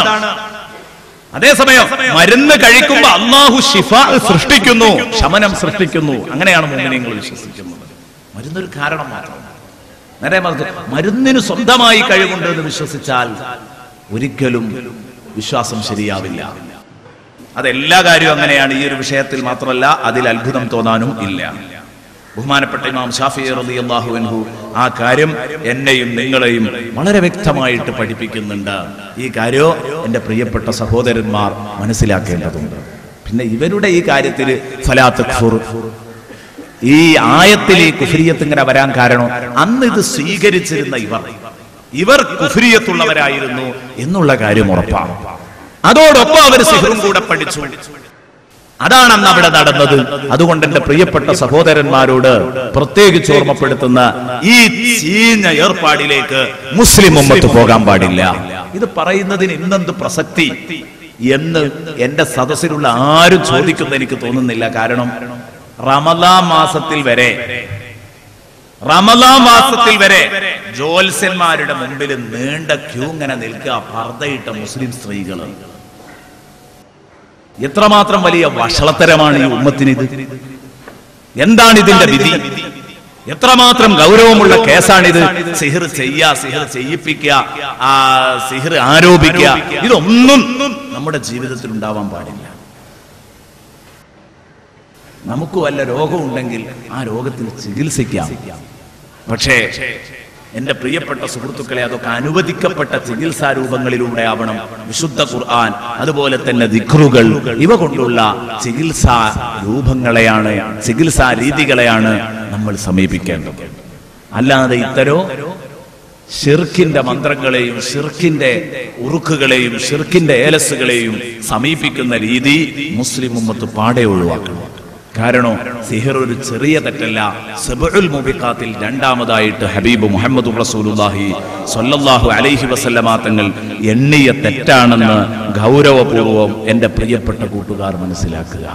അതേസമയം മരുന്ന് കഴിക്കുമ്പോ അള്ളാഹു ഷിഫ സൃഷ്ടിക്കുന്നു ശമനം സൃഷ്ടിക്കുന്നു അങ്ങനെയാണ് മോമിനിയങ്ങൾ വിശ്വസിക്കുന്നത് മരുന്നൊരു കാരണം മാത്രം നേരെ മറിച്ച് മരുന്നിന് സ്വന്തമായി കഴിവുണ്ട് എന്ന് വിശ്വസിച്ചാൽ ഒരിക്കലും വിശ്വാസം ശരിയാവില്ല അതെല്ലാ കാര്യവും അങ്ങനെയാണ് ഈ ഒരു വിഷയത്തിൽ മാത്രമല്ല അതിൽ അത്ഭുതം തോന്നാനും ഇല്ല ബഹുമാനപ്പെട്ട ഇമാം ഷാഫി റളിയല്ലാഹു അൻഹു ആ കാര്യം എന്നെയും നിങ്ങളെയും വളരെ വ്യക്തമായിട്ട് പഠിപ്പിക്കുന്നുണ്ട് ഈ കാര്യം എൻ്റെ പ്രിയപ്പെട്ട സഹോദരന്മാർ മനസ്സിലാക്കേണ്ടതുണ്ട് പിന്നെ ഇവരുടെ ഈ കാര്യത്തിൽ ഫലാത്ത് ഈ ആയത്തിൽ ഈ കുഫരിയത്ത് ഇങ്ങനെ വരാൻ കാരണം അന്ന് ഇത് സ്വീകരിച്ചിരുന്ന ഇവർ ഇവർ കുഫരിയത്തുള്ളവരായിരുന്നു എന്നുള്ള കാര്യം ഉറപ്പാണ് അതോടൊപ്പം അവർ സിഹറും കൂടെ പഠിച്ചു അതാണ് അന്ന് അവിടെ നടന്നത് അതുകൊണ്ട് എന്റെ പ്രിയപ്പെട്ട സഹോദരന്മാരോട് പ്രത്യേകിച്ച് ഓർമ്മപ്പെടുത്തുന്ന ഈ ചീഞ്ഞ ഏർപ്പാടിലേക്ക് മുസ്ലിം ഉമ്മത്ത് പോകാൻ പാടില്ല ഇത് പറയുന്നതിന് ഇന്നെന്ത് പ്രസക്തി എന്ന് എന്റെ സദസ്സിലുള്ള ആരും ചോദിക്കുന്ന എനിക്ക് തോന്നുന്നില്ല കാരണം റമദാ മാസത്തിൽ വരെ റമദാ മാസത്തിൽ വരെ ജ്യോത്സ്യന്മാരുടെ മുമ്പിൽ നീണ്ട ക്യൂ ഇങ്ങനെ നിൽക്കുക പർദ്ദയിട്ട മുസ്ലിം സ്ത്രീകൾ എത്രമാത്രം വലിയ വഷളത്തരമാണ് ഈ ഉമ്മത്തിനിത് എന്താണ് ഇതിന്റെ വിധി എത്രമാത്രം ഗൗരവമുള്ള കേസാണിത് സിഹിർ ചെയ്യാ സിഹിർ ചെയ്യിപ്പിക്കുക ആ സിഹിർ ആരോപിക്കുക ഇതൊന്നും നമ്മുടെ ജീവിതത്തിൽ ഉണ്ടാവാൻ പാടില്ല നമുക്ക് വല്ല രോഗമുണ്ടെങ്കിൽ ആ രോഗത്തിന് ചികിത്സിക്കാം പക്ഷേ എന്റെ പ്രിയപ്പെട്ട സുഹൃത്തുക്കളെ അതൊക്കെ അനുവദിക്കപ്പെട്ട ചികിത്സാ രൂപങ്ങളിലൂടെ ആവണം വിശുദ്ധ ഖുർആൻ അതുപോലെ തന്നെ ദിക്റുകൾ ഇവ കൊണ്ടുള്ള ചികിത്സാ രൂപങ്ങളെയാണ് ചികിത്സാ രീതികളെയാണ് നമ്മൾ സമീപിക്കേണ്ടത് അല്ലാതെ ഇത്തരോ ഷിർക്കിന്റെ മന്ത്രങ്ങളെയും ഷിർക്കിന്റെ ഉറുക്കുകളെയും ഷിർക്കിന്റെ ഏലസുകളെയും സമീപിക്കുന്ന രീതി മുസ്ലിം ഉമ്മത്ത് പാടെ ഒഴിവാക്കണം കാരണം സിഹിർ ഒരു ചെറിയ തെറ്റല്ല സബുൽ മുബിഖാത്തിൽ രണ്ടാമതായിട്ട് ഹബീബ് മുഹമ്മദ് റസൂലുള്ളാഹി സ്വല്ലല്ലാഹു അലൈഹി വസല്ലമ തങ്ങൾ എണ്ണിയ തെറ്റാണെന്ന് ഗൗരവപൂർവം എന്റെ പ്രിയപ്പെട്ട കൂട്ടുകാർ മനസ്സിലാക്കുക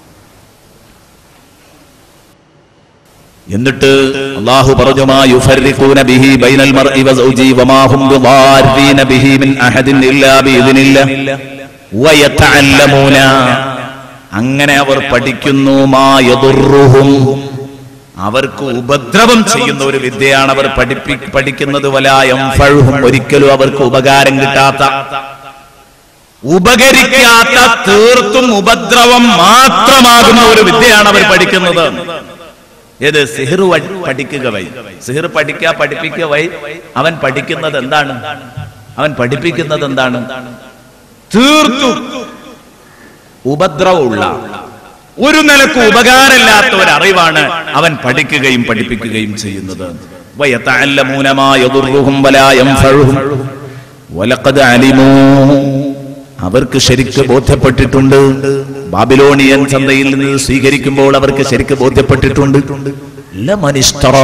എന്നിട്ട് അള്ളാഹു പറഞ്ഞു മാ യുഫർരിഖൂന ബിഹി ബൈനൽ മർഇ വസൗജി വമാ ഹും ബിദാർരീന ബിഹി മിൻ അഹദിൻ ഇല്ലാ ബിഇذനില്ല വയതഅല്ലമൂന അങ്ങനെ അവർ പഠിക്കുന്നു മാ യദുർറുഹും അവർക്ക് ഉപദ്രവം ചെയ്യുന്ന ഒരു വിദ്യയാണ് അവർ പഠിപ്പി പഠിക്കുന്നത് വലായം ഫഴുഹും ഒരിക്കലും അവർക്ക് ഉപകാരം കിട്ടാത്ത ഉപകരിക്കാത്ത തീർത്തും ഉപദ്രവം മാത്രമാകുന്ന ഒരു വിദ്യയാണ് അവർ പഠിക്കുന്നത് ഏത് സിഹിർ വ- പഠിക്കുക വൈ സിഹിർ പഠിക്കുക പഠിപ്പിക്കുക വൈ അവൻ പഠിക്കുന്നത് എന്താണ് അവൻ പഠിപ്പിക്കുന്നത് എന്താണ് തീർത്തും ഉപദ്രവമുള്ള ഒരു നിലക്ക് ഉപകാരമില്ലാത്ത ഒരു അറിവാണ് അവൻ പഠിക്കുകയും പഠിപ്പിക്കുകയും ചെയ്യുന്നത് വയതഅല്ലമൂന മാ യദുർറുഹും വലാ യൻഫഉഹും വലഖദ് അലിമൂ അവർക്ക് ശരിക്ക് ബോധ്യപ്പെട്ടിട്ടുണ്ട് ബാബിലോണിയൻ ചന്തയിൽ നിന്ന് സ്വീകരിക്കുമ്പോൾ അവർക്ക് ശരിക്ക് ബോധ്യപ്പെട്ടിട്ടുണ്ട് ലമനിഷ്തറാ.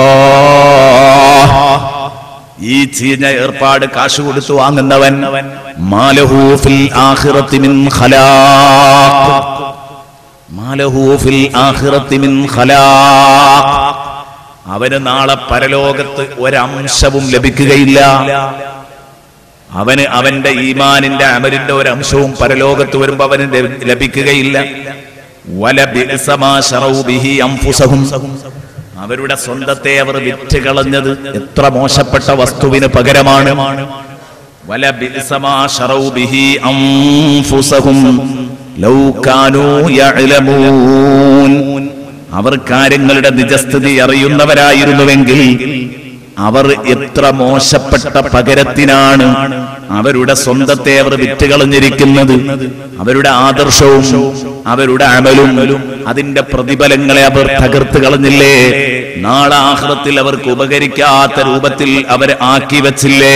ഈ ചീഞ്ഞ ഏർപ്പാട് കാശ് കൊടുത്തു വാങ്ങുന്നവൻ മാലഹൂ ഫിൽ ആഖിറത്തി മിൻ ഖലാഖ് മാലഹൂ ഫിൽ ആഖിറത്തി മിൻ ഖലാഖ് അവന് നാളെ പരലോകത്ത് ഒരംശവും ലഭിക്കുകയില്ല അവന് അവന്റെ ഈമാനിന്റെ അമലിന്റെ ഒരു അംശവും പരലോകത്ത് വരുമ്പോ അവന് ലഭി- ലഭിക്കുകയില്ല വല ബിഅ്സമാ ശറൗ ബിഹി അൻഫുസഹും. അവരുടെ സ്വന്തത്തെ അവർ വിറ്റ് കളഞ്ഞത് എത്ര മോശപ്പെട്ട വസ്തുവിന് പകരമാണ് വല ബിഅ്സമാ ശറൗ ബിഹി അൻഫുസഹും ലൗ കാനൂ യഅലമൂൻ അവർ കാര്യങ്ങളുടെ നിജസ്ഥിതി അറിയുന്നവരായിരുന്നുവെങ്കിൽ അവർ എത്ര മോശപ്പെട്ട പകരത്തിനാണ് അവരുടെ സ്വന്തത്തെ അവർ വിറ്റുകളഞ്ഞിരിക്കുന്നത് അവരുടെ ആദർശവും അവരുടെ അമലും അതിന്റെ പ്രതിഫലങ്ങളെ അവർ തകർത്ത് കളഞ്ഞില്ലേ നാളെ ആഹ്റത്തിൽ അവർക്ക് ഉപകരിക്കാത്ത രൂപത്തിൽ അവർ ആക്കി വച്ചില്ലേ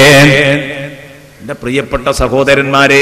എന്റെ പ്രിയപ്പെട്ട സഹോദരന്മാരെ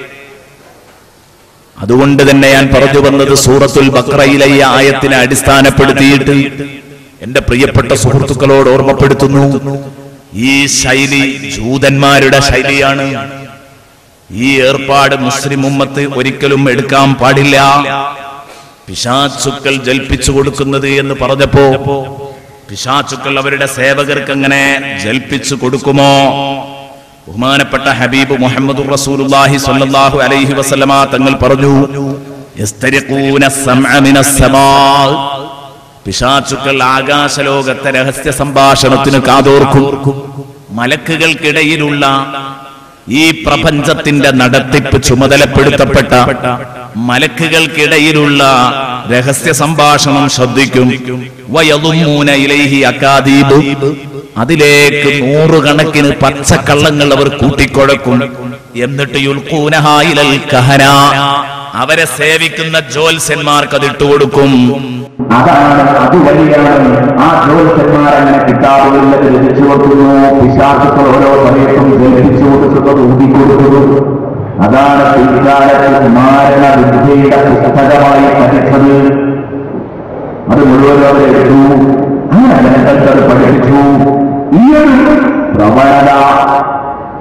അതുകൊണ്ട് തന്നെ ഞാൻ പറഞ്ഞു വന്നത് സൂറത്തുൽ ബക്രയിലെ ഈ ആയത്തിനെ അടിസ്ഥാനപ്പെടുത്തിയിട്ട് എന്റെ പ്രിയപ്പെട്ട സുഹൃത്തുക്കളോട് ഓർമ്മപ്പെടുത്തുന്നു ഈ ശൈലി ജൂതന്മാരുടെ ശൈലിയാണ് ഈ ഏർപ്പാട് മുസ്ലിം ഉമ്മത്ത് ഒരിക്കലും എടുക്കാൻ പാടില്ല പിശാച്ചുക്കൾ ജൽപ്പിച്ചു കൊടുക്കുന്നത് എന്ന് പറഞ്ഞപ്പോ പിശാച്ചുക്കൾ അവരുടെ സേവകർക്ക് അങ്ങനെ ജൽപ്പിച്ചു കൊടുക്കുമോ ബഹുമാനപ്പെട്ട ഹബീബ് മുഹമ്മദ് റസൂലുള്ളാഹി സ്വല്ലല്ലാഹു അലൈഹി വസല്ലമ തങ്ങൾ പറഞ്ഞു യസ്തരിഖൂന സമഅ മിനസ് സമാ പിശാചുക്കൾ ആകാശലോകത്തെ രഹസ്യ സംഭാഷണത്തിന് കാതോർക്കും മലക്കുകൾക്കിടയിലുള്ള ഈ പ്രപഞ്ചത്തിന്റെ നടത്തിപ്പ് ചുമതലപ്പെടുത്തപ്പെട്ട മലക്കുകൾക്കിടയിലുള്ള രഹസ്യ സംഭാഷണം ശ്രദ്ധിക്കും വയലുമൂന ഇലൈഹി അക്കാദീബ് അതിലേക്ക് നൂറുകണക്കിന് പച്ചക്കള്ളങ്ങൾ അവർ കൂട്ടിക്കൊഴക്കും എന്നിട്ട് യുൽക്കൂനഹായിലൽ കഹന അവരെ സേവിക്കുന്ന ജോത്സ്യന്മാർക്ക് അത് ഇട്ടുകൊടുക്കും അതാണ് അതുവഴിയാണ് ആ ജ്യോത്സ്യന്മാർ അങ്ങനെ കിതാബുകളിലൊക്കെ ലഭിച്ചു കൊടുക്കുന്നു പിശാചുക്കൾ ഓരോ സമയത്തും ജനിപ്പിച്ചു കൊടുക്കുന്നത് ഊതിക്കൊടുക്കുന്നു അതാണ് പിൽക്കാലത്ത് മാരണ വിദ്യയുടെ പുസ്തകമായി പഠിച്ചത് അത് മുഴുവൻ അവരെടുത്തു അങ്ങനെ ജനങ്ങൾക്ക് അത് പഠിപ്പിച്ചു ഈ ഒരു പ്രവണത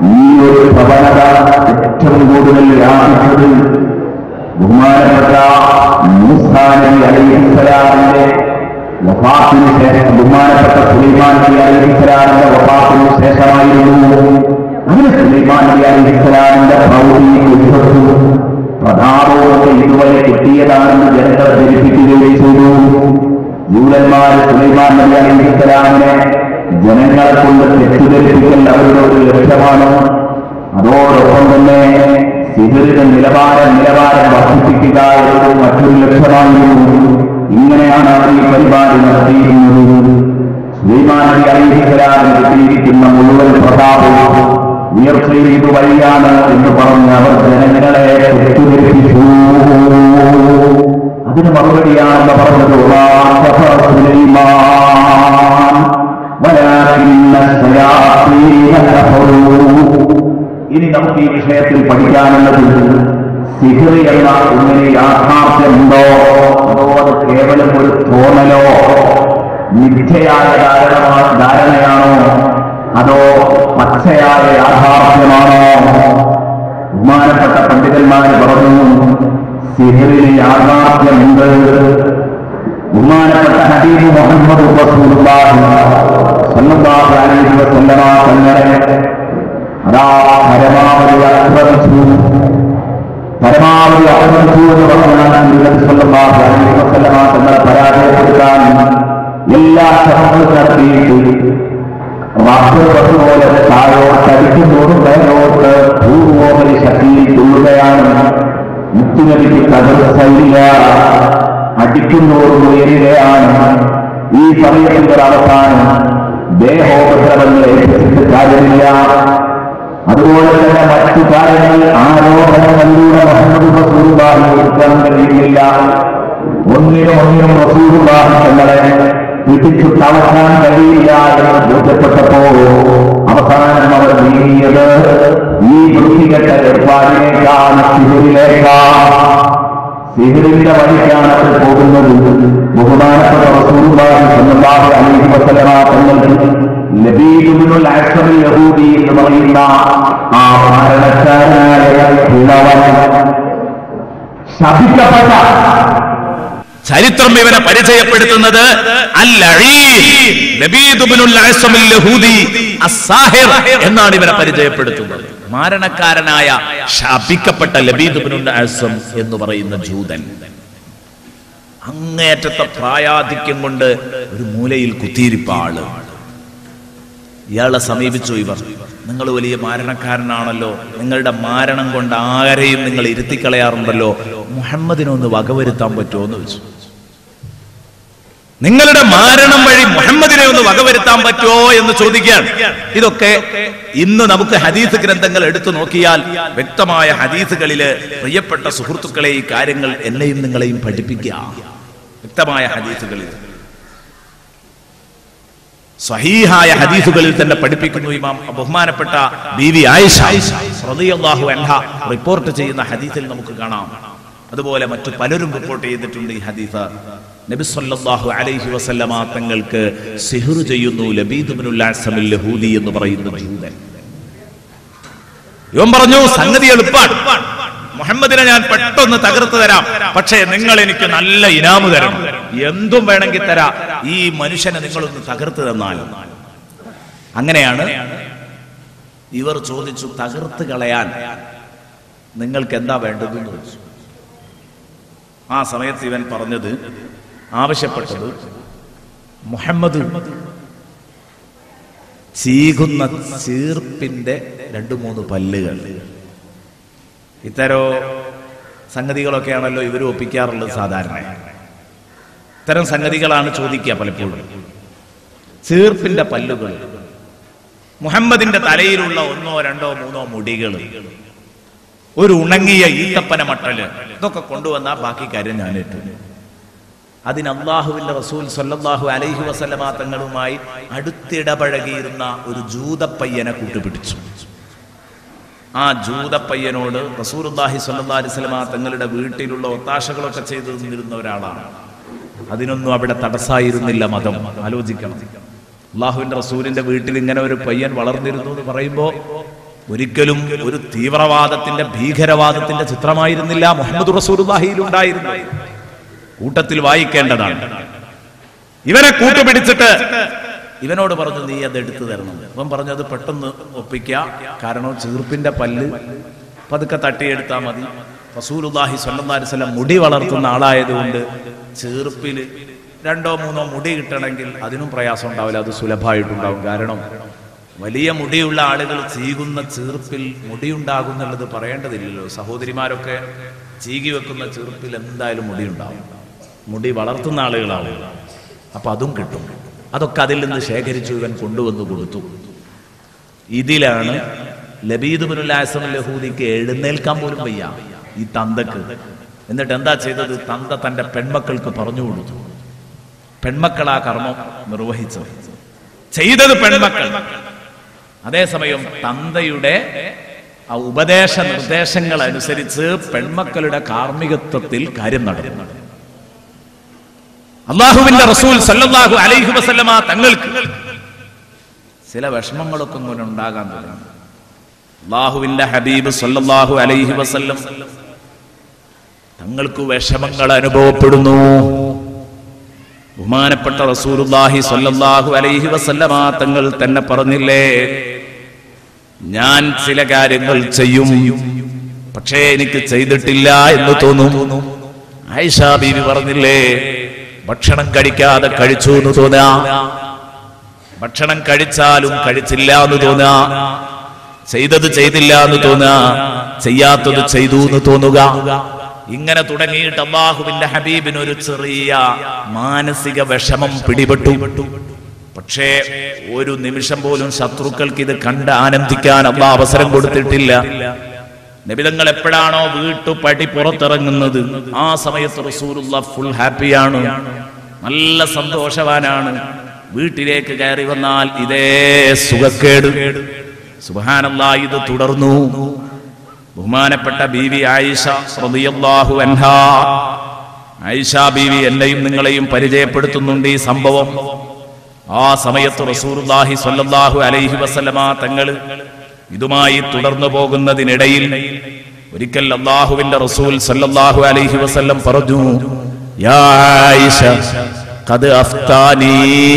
ഈ ഒരു പ്രവണത ഏറ്റവും കൂടുതൽ വ്യാപിച്ചത് ബഹുമാനപ്പെട്ട മൂസാ നബി അലൈഹിസ്സലാമിന്റെ വഫാത്തിന് ശേഷം ബഹുമാനപ്പെട്ട സുലൈമാൻ നബി അലൈഹിസ്സലാമിന്റെ വഫാത്തിന് ശേഷമായിരുന്നു അങ്ങനെ സുലൈമാൻ നബി അലൈഹിസ്സലാമിന്റെ പ്രൗഢി കുറ്റത്തു പ്രതാപമൊക്കെ ഇതുവരെ കിട്ടിയതാണെന്ന് ജനങ്ങളെ ധരിപ്പിക്കുകയും ചെയ്തു ജൂതന്മാർ സുലൈമാൻ നബി അലൈഹിസ്സലാമിനെ ജനങ്ങളെ കൊണ്ട് തെറ്റിദ്ധരിപ്പിക്കൽ അവരുടെ ഒരു ലക്ഷ്യമാണ് അതോടൊപ്പം തന്നെ സിഹിറിന്റെ നിലവാരം നിലവാരം വർദ്ധിപ്പിക്കുക എന്നത് മറ്റൊരു ലക്ഷ്യമായിരുന്നു ഇങ്ങനെയാണ് അവർ ഈ പരിപാടി നടത്തിയിരുന്നത് സുലൈമാൻ നബി അലൈഹിസ്സലാമിന് കിട്ടിയിരിക്കുന്ന മുഴുവൻ പ്രതാപവും ഉയർച്ചയിൽ ഇത് വഴിയാണ് എന്ന് പറഞ്ഞ് അവർ ജനങ്ങളെ തെറ്റിദ്ധരിപ്പിച്ചു അതിന് മറുപടിയാണെന്ന് പറഞ്ഞത് "വമാ കഫറ സുലൈമാൻ വലാകിന്ന ശയാത്തീന കഫറൂ." ഇനി നമുക്ക് ഈ വിഷയത്തിൽ പഠിക്കാനുള്ളത് സിഹിർ എന്ന ഒന്നിന് യാഥാർത്ഥ്യമുണ്ടോ അതോ അത് കേവലം ഒരു തോന്നലോ മിഥ്യയായ ധാരണമാ ധാരണയാണോ അതോ പച്ചയായ യാഥാർത്ഥ്യമാണോ ബഹുമാനപ്പെട്ട പണ്ഡിതന്മാർ പറഞ്ഞു സിഹിറിന് യാഥാർത്ഥ്യമുണ്ട് ബഹുമാനപ്പെട്ട ഹബീബ് മുഹമ്മദ് റസൂലുള്ളാഹി സ്വല്ലല്ലാഹു അലൈഹി വസല്ലമ തങ്ങളെ അതാ പരമാവധി ആക്രമിച്ചു പരമാവധി ആക്രമിച്ചു എന്ന് പറഞ്ഞാൽ നബി സ്വല്ലല്ലാഹു അലൈഹി വസല്ലമ തങ്ങളെ പരാജയപ്പെടുത്താൻ എല്ലാ ശ്രമങ്ങളും നടത്തിയിട്ട് വാക്കുകൾ പോലെ താഴോട്ടടിക്കുന്നോടും മേലോട്ട് പൂർവോപരി ശക്തിയിൽ തുള്ളുകയാണ് മുത്തുനബിക്ക് തകർച്ചയില്ല അടിക്കുന്നോടും ഉയരുകയാണ് ഈ സമയത്തിന്റെ ഒരു അവസാനം ദേഹോപദ്രവങ്ങൾ ഏൽപ്പിച്ചിട്ട് കാര്യമില്ല അതുപോലെ തന്നെ മറ്റു കാര്യങ്ങൾ ആരോപണങ്ങളിലൂടെ മുഹമ്മദ് റസൂലുള്ളാഹി എടുക്കാൻ കഴിയുന്നില്ല ഒന്നിനും ഒന്നിനും റസൂലുള്ളാഹി തങ്ങളെ പിടിച്ചു തളർത്താൻ കഴിയില്ല എന്ന് ബോധ്യപ്പെട്ടപ്പോ അവസാനം അവർ നീങ്ങിയത് ഈ വൃത്തികെട്ട ഏർപ്പാടിനേക്കാണ് സിഹിറിലേക്കാണ് സിഹിറിന്റെ വഴിക്കാണ് അവർ പോകുന്നത് ബഹുമാനപ്പെട്ട റസൂലുള്ളാഹി സ്വല്ലല്ലാഹു അലൈഹി വസല്ലമ തങ്ങൾക്ക് ലബീദുബ്നുൽ അസ്വൽ യഹൂദി എന്ന് പറയുന്ന ആ മരണക്കാരനായ കിളവൻ ശപിക്കപ്പെട്ട ചരിത്രം ഇവനെ പരിചയപ്പെടുത്തുന്നത് അൽ അഴീം, ലബീദുബ്നുൽ അസ്വമിൽ യഹൂദി അസ്സാഹിർ എന്നാണ് ഇവനെ പരിചയപ്പെടുത്തുന്നത് മാരണക്കാരനായ ശാപിക്കപ്പെട്ട ലബീദുബ്നുൽ അസ്വം എന്ന് പറയുന്ന ജൂതൻ അങ്ങേറ്റത്തെ പ്രായാധിക്യം കൊണ്ട് ഒരു മൂലയിൽ കുത്തിയിരിപ്പ ആള് ഇയാളെ സമീപിച്ചു ഇവർ നിങ്ങൾ വലിയ മാരണക്കാരനാണല്ലോ നിങ്ങളുടെ മാരണം കൊണ്ട് ആരെയും നിങ്ങൾ ഇരുത്തിക്കളയാറുണ്ടല്ലോ മുഹമ്മദിനൊന്ന് വകവരുത്താൻ പറ്റുമോ എന്ന് വെച്ചു നിങ്ങളുടെ മാരണം വഴി മുഹമ്മദിനെ ഒന്ന് വകവരുത്താൻ പറ്റുമോ എന്ന് ചോദിക്കാൻ ഇതൊക്കെ ഇന്ന് നമുക്ക് ഹദീസ് ഗ്രന്ഥങ്ങൾ എടുത്തു നോക്കിയാൽ വ്യക്തമായ ഹദീസുകളില് പ്രിയപ്പെട്ട സുഹൃത്തുക്കളെ ഈ കാര്യങ്ങൾ എന്നെയും നിങ്ങളെയും പഠിപ്പിക്കുക വ്യക്തമായ ഹദീസുകളിൽ സ്വഹീഹായ ഹദീസുകളിൽ തന്നെ പഠിപ്പിക്കുന്നു ഇമാം ബഹുമാനപ്പെട്ട ബീവി ആയിഷ റളിയല്ലാഹു അൻഹ റിപ്പോർട്ട് ചെയ്യുന്ന ഹദീസിൽ നമുക്ക് കാണാം അതുപോലെ മറ്റു പലരും റിപ്പോർട്ട് ചെയ്തിട്ടുണ്ട് ഈ ഹദീസ് നബി സല്ലല്ലാഹു അലൈഹി വസല്ലമ തങ്ങൾക്ക് സിഹ്ർ ചെയ്യുന്നു ലബീദ് ഇബ്നുൽ അസ്സമിൽ ലഹൂദി എന്ന് പറയുന്ന ജൂതൻ ഇവൻ പറഞ്ഞു സംഗതി എളുപ്പാണ് മുഹമ്മദിനെ ഞാൻ പെട്ടെന്ന് തകർത്ത് തരാം പക്ഷേ നിങ്ങൾ എനിക്ക് നല്ല ഇനാമ് തരണം എന്തും വേണമെങ്കിൽ തരാ ഈ മനുഷ്യനെ നിങ്ങളൊന്ന് തകർത്ത് തന്നാൽ അങ്ങനെയാണ് ഇവർ ചോദിച്ചു തകർത്ത് കളയാൻ നിങ്ങൾക്ക് എന്താ വേണ്ടതെന്ന് ചോദിച്ചു ആ സമയത്ത് ഇവൻ പറഞ്ഞത് ആവശ്യപ്പെട്ടത് മുഹമ്മദ് ചീകുന്ന ചീർപ്പിന്റെ രണ്ടു മൂന്ന് പല്ലുകൾ ഇത്തരോ സംഗതികളൊക്കെയാണല്ലോ ഇവർ ഒപ്പിക്കാറുള്ളത് സാധാരണ ഇത്തരം സംഗതികളാണ് ചോദിക്കുക പലപ്പോഴും ചീർപ്പിന്റെ പല്ലുകൾ മുഹമ്മദിന്റെ തലയിലുള്ള ഒന്നോ രണ്ടോ മൂന്നോ മുടികൾ ഒരു ഉണങ്ങിയ ഈത്തപ്പന മട്ടല് ഇതൊക്കെ കൊണ്ടുവന്ന ബാക്കി കാര്യം ഞാൻ ഏറ്റു അതിന് അള്ളാഹുവിന്റെ റസൂൽ സല്ലല്ലാഹു അലൈഹി വസല്ലമ തങ്ങളുമായി അടുത്തിടപഴകിയിരുന്ന ഒരു ജൂതപ്പയ്യനെ കൂട്ടുപിടിച്ചു ആ ജൂതപ്പയ്യനോട് റസൂലുള്ളാഹി സ്വല്ലല്ലാഹി അലൈഹി വസല്ലമ തങ്ങളുടെ വീട്ടിലുള്ള ഒത്താശകളൊക്കെ ചെയ്തു നിന്നിരുന്ന ഒരാളാണ് അതിനൊന്നും അവിടെ തടസ്സായിരുന്നില്ല മതം ആലോചിക്കണം അള്ളാഹുവിന്റെ റസൂലിന്റെ വീട്ടിൽ ഇങ്ങനെ ഒരു പയ്യൻ വളർന്നിരുന്നു എന്ന് പറയുമ്പോ ഒരിക്കലും ഒരു തീവ്രവാദത്തിന്റെ ഭീകരവാദത്തിന്റെ ചിത്രമായിരുന്നില്ല മുഹമ്മദ് റസൂലുള്ളാഹിയിൽ ഉണ്ടായിരുന്നത് കൂട്ടത്തിൽ വായിക്കേണ്ടതാണ് ഇവനെ കൂട്ടുപിടിച്ചിട്ട് ഇവനോട് പറഞ്ഞു നീ അത് എടുത്തു തരണം അവൻ പറഞ്ഞു അത് പെട്ടെന്ന് ഒപ്പിക്ക കാരണം ചീർപ്പിന്റെ പല്ല് പതുക്കെ തട്ടിയെടുത്താൽ മതി റസൂലുല്ലാഹി സ്വല്ലല്ലാഹി അലൈഹി വസല്ലം മുടി വളർത്തുന്ന ആളായതുകൊണ്ട് ചീർപ്പില് രണ്ടോ മൂന്നോ മുടി കിട്ടണമെങ്കിൽ അതിനും പ്രയാസം ഉണ്ടാവില്ല അത് സുലഭമായിട്ടുണ്ടാവും കാരണം വലിയ മുടിയുള്ള ആളുകൾ ചീകുന്ന ചീർപ്പിൽ മുടിയുണ്ടാകുന്നുള്ളത് പറയേണ്ടതില്ലല്ലോ സഹോദരിമാരൊക്കെ ചീകി വെക്കുന്ന ചീർപ്പിൽ എന്തായാലും മുടിയുണ്ടാവും മുടി വളർത്തുന്ന ആളുകളാണ് അപ്പൊ അതും കിട്ടും അതൊക്കെ അതിൽ നിന്ന് ശേഖരിച്ചു ഇവൻ കൊണ്ടുവന്ന് കൊടുത്തു ഇതിലാണ് ലബീദുബുലാസം ലഹൂദിക്ക് എഴുന്നേൽക്കാൻ പോലും വയ്യ ഈ തന്തക്ക് എന്നിട്ട് എന്താ ചെയ്തത് തന്ത തന്റെ പെൺമക്കൾക്ക് പറഞ്ഞു കൊടുത്തു പെൺമക്കൾ ആ കർമ്മം നിർവഹിച്ചത് ചെയ്തത് പെൺമക്കൾ അതേസമയം തന്തയുടെ ആ ഉപദേശ നിർദ്ദേശങ്ങൾ അനുസരിച്ച് പെൺമക്കളുടെ കാർമ്മികത്വത്തിൽ കാര്യം നടന്നു അള്ളാഹുവിന്റെ റസൂൽ സല്ലല്ലാഹു അലൈഹി വസല്ലമ തങ്ങൾക്ക് ചില വിഷമങ്ങളൊക്കെ ഇങ്ങനെ ഉണ്ടാകാൻ തുടങ്ങി അള്ളാഹുവിന്റെ ഹബീബ് സല്ലല്ലാഹു അലൈഹി വസല്ലം തങ്ങൾക്ക് വിഷമങ്ങൾ അനുഭവപ്പെടുന്നു ബഹുമാനപ്പെട്ട റസൂലുള്ളാഹി സ്വല്ലല്ലാഹു അലൈഹി വസല്ലമ തങ്ങൾ തന്നെ പറഞ്ഞില്ലേ ഞാൻ ചില കാര്യങ്ങൾ ചെയ്യും പക്ഷേ എനിക്ക് ചെയ്തിട്ടില്ല എന്ന് തോന്നും ആയിഷ ബീവി പറഞ്ഞില്ലേ ഭക്ഷണം കഴിക്കാതെ കഴിച്ചു എന്ന് തോന്നാ ഭക്ഷണം കഴിച്ചാലും കഴിച്ചില്ല എന്ന് തോന്നാ ചെയ്തത് ചെയ്തില്ല എന്ന് തോന്നാ ചെയ്യാത്തത് ചെയ്തു എന്ന് തോന്നുക ഇങ്ങനെ തുടങ്ങിയിട്ട് അള്ളാഹുവിന്റെ ഹബീബിന് ഒരു ചെറിയ മാനസിക വിഷമം പിടിപെട്ടു പക്ഷേ ഒരു നിമിഷം പോലും ശത്രുക്കൾക്ക് ഇത് കണ്ട് ആനന്ദിക്കാൻ അള്ളാ അവസരം കൊടുത്തിട്ടില്ല നബിതങ്ങൾ എപ്പോഴാണോ വീട്ടുപടി പുറത്തിറങ്ങുന്നത് ആ സമയത്ത് റസൂലുള്ള ഫുൾ ഹാപ്പിയാണ് നല്ല സന്തോഷവാനാണ് വീട്ടിലേക്ക് കയറി വന്നാൽ ഇതേ സുഖക്കേട് സുബാനല്ലാ ഇത് തുടർന്നു ബഹുമാനപ്പെട്ട ബീവി ആയിഷ റളിയല്ലാഹു അൻഹാ ആയിഷ ബീവി എന്നെയും നിങ്ങളെയും പരിചയപ്പെടുത്തുന്നുണ്ട് ഈ സംഭവം ആ സമയത്ത് റസൂലുള്ളാഹി സ്വല്ലല്ലാഹു അലൈഹി വസല്ലമ തങ്ങള് ഇതുമായി തുടർന്നു പോകുന്നതിനിടയിൽ ഒരിക്കൽ അള്ളാഹുവിന്റെ റസൂൽ സല്ലല്ലാഹു അലൈഹി വസല്ലം പറഞ്ഞു യാ ആയിഷ ഖദ് അഫ്താനി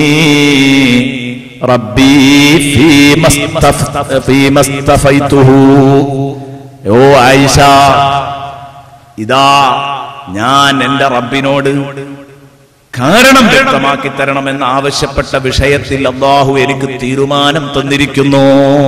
റബ്ബി ഫീമസ്തഫൈതുഹു ഓ ആയിഷ ഇതാ ഞാൻ എന്റെ റബ്ബിനോട് കാരണം വ്യക്തമാക്കി തരണമെന്ന് ആവശ്യപ്പെട്ട വിഷയത്തിൽ അള്ളാഹു എനിക്ക് തീരുമാനം തന്നിരിക്കുന്നു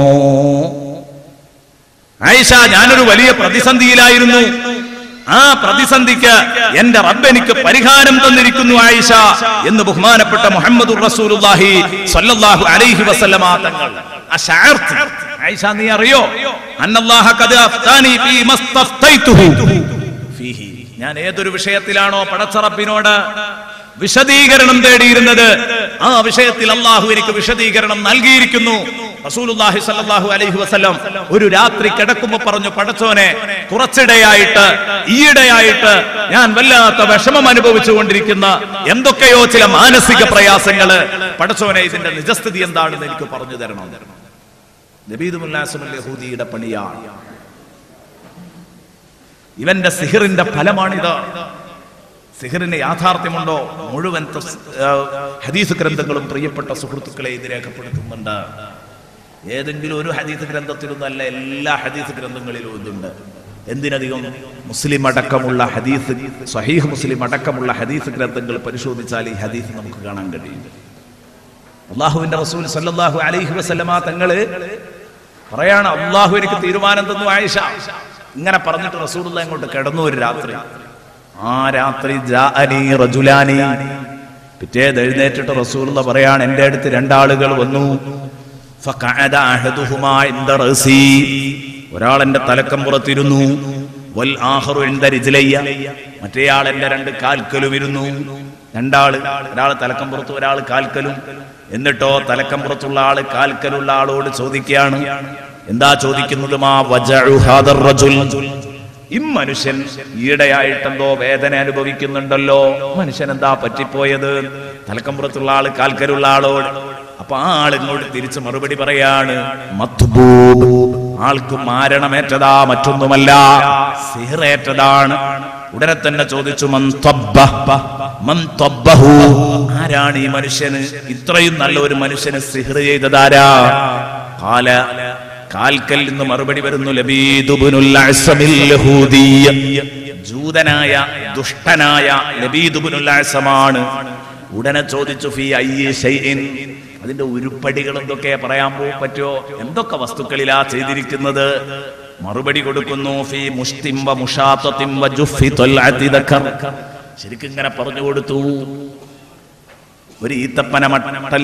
ആയിഷ ഞാനൊരു വലിയ പ്രതിസന്ധിയിലായിരുന്നു ആ പ്രതിസന്ധിക്ക് എന്റെ റബ്ബ് എനിക്ക് പരിഹാരം തന്നിരിക്കുന്നു ആയിഷ എന്ന് ബഹുമാനപ്പെട്ട മുഹമ്മദ് റസൂലുള്ളാഹി സ്വല്ലല്ലാഹു അലൈഹി വസല്ലമ തങ്ങൾ അശഅർത്ത് ആയിഷ നീ അറിയോ അന്നല്ലാഹ ഖദ് അഫ്താനി ഫീ മസ്തഫ്തൈതുഹു ഫീഹി ഞാൻ ഏതൊരു വിഷയത്തിലാണോ പടച്ചറപ്പിനോട് വിശദീകരണം തേടിയിരുന്നത് ആ വിഷയത്തിൽ അള്ളാഹു എനിക്ക് വിശദീകരണം നൽകിയിരിക്കുന്നു റസൂലുള്ളാഹി സ്വല്ലല്ലാഹു അലൈഹി വസല്ലം ഒരു രാത്രി കിടക്കുമ്പോൾ പറഞ്ഞു പടച്ചോനെ കുറച്ചിടെയായിട്ട് ഈയിടെയായിട്ട് ഞാൻ വല്ലാത്ത വിഷമം അനുഭവിച്ചു കൊണ്ടിരിക്കുന്ന എന്തൊക്കെയോ ചില മാനസിക പ്രയാസങ്ങള് പടച്ചോനെ ഇതിന്റെ നിജസ്ഥിതി എന്താണെന്ന് എനിക്ക് പറഞ്ഞു തരണം നബീദുൽ യഹൂദിയുടെ പണിയാണ് ഇവന്റെ സിഹിറിന്റെ ഫലമാണിത് സിഹിറിന് യാഥാർത്ഥ്യമുണ്ടോ മുഴുവൻ തഫ്സ്- ആ, ഹദീസ് ഗ്രന്ഥങ്ങളും പ്രിയപ്പെട്ട സുഹൃത്തുക്കളെ ഇത് രേഖപ്പെടുത്തുന്നുണ്ട് ഏതെങ്കിലും ഒരു ഹദീസ് ഗ്രന്ഥത്തിലൊന്നല്ല എല്ലാ ഹദീസ് ഗ്രന്ഥങ്ങളിലും ഇതുണ്ട് എന്തിനധികം മുസ്ലിം അടക്കമുള്ള ഹദീസ് സഹീഹ് മുസ്ലിം അടക്കമുള്ള ഹദീസ് ഗ്രന്ഥങ്ങൾ പരിശോധിച്ചാൽ ഈ ഹദീസ് നമുക്ക് കാണാൻ കഴിയും അള്ളാഹുവിന്റെ റസൂൽ സല്ലല്ലാഹു അലൈഹി വസല്ലമ തങ്ങള് പറയാണ് അള്ളാഹു എനിക്ക് തീരുമാനം തന്നു ആയിഷ ഇങ്ങനെ പറഞ്ഞിട്ട് റസൂലുള്ള അങ്ങോട്ട് കിടന്നു ഒരു രാത്രി ആ രാത്രി ജാഅനി റജുലാനി പിറ്റേത് എഴുന്നേറ്റിട്ട് റസൂലുള്ള പറയാണ് എന്റെ അടുത്ത് രണ്ടാളുകൾ വന്നു ഫഖഅദ അഹദുഹുമാ ഇൻദ റഅസി ഒരാൾ എന്റെ തലക്കം പുറത്തിരുന്നു വൽ ആഖറു ഇൻദ റിജ്ലയ്യ മറ്റേയാൾ എന്റെ രണ്ട് കാൽക്കലും ഇരുന്നു രണ്ടാള് ഒരാൾ തലക്കം പുറത്തും ഒരാൾ കാൽക്കലും എന്നിട്ടോ തലക്കം പുറത്തുള്ള ആള് കാൽക്കലുള്ള ആളോട് ചോദിക്കുകയാണ് എന്താ ചോദിക്കുന്നത് മാ വജഉ ഹാദർ റജുൽ ഇമ്മനുഷ്യൻ ഈയിടെയായിട്ടെന്തോ വേദന അനുഭവിക്കുന്നുണ്ടല്ലോ മനുഷ്യൻ എന്താ പറ്റിപ്പോയത് തലക്കമ്പുറത്തുള്ള ആള് കാൽക്കരുള്ള ആളോട് അപ്പൊ ആ ആൾ ഇങ്ങോട്ട് തിരിച്ച് മറുപടി പറയാണ് മത്ബൂബ് ആൾക്ക് മാരണമേറ്റതാ മറ്റൊന്നുമല്ല സിഹറേറ്റതാണ് ഉടനെ തന്നെ ചോദിച്ചു മൻ ത്വബ്ബ, മൻ ത്വബ്ബഹു. ആരാണ് ഈ മനുഷ്യന് ഇത്രയും നല്ല ഒരു മനുഷ്യന് സിഹർ ചെയ്തതാരാ കാല കാൽക്കൽ നിന്ന് മറുപടി വരുന്നു ലബീദുബ്നുൽ അഅ്സമിൽ യഹൂദിയ്യ. ജൂതനായ ദുഷ്ടനായ ലബീദുബ്നുൽ അഅ്സമാണ് ഉടനെ ചോദിച്ചു ഫി അയ്യി ഷൈഇൻ അതിന്റെ ഉരുപ്പടികൾ എന്തൊക്കെ പറയാൻ പോ പറ്റുമോ എന്തൊക്കെ വസ്തുക്കളിലാ ചെയ്തിരിക്കുന്നത് മറുപടി കൊടുക്കുന്നു ഫി മുഷ്തിംബ മുഷാത്തത്തിംബ ജുഫി തൊൽഅതി ദക്കർ ശരിക്കും ഇങ്ങനെ പറഞ്ഞു കൊടുത്തു ഒരു ഈത്തപ്പന മട്ടൽ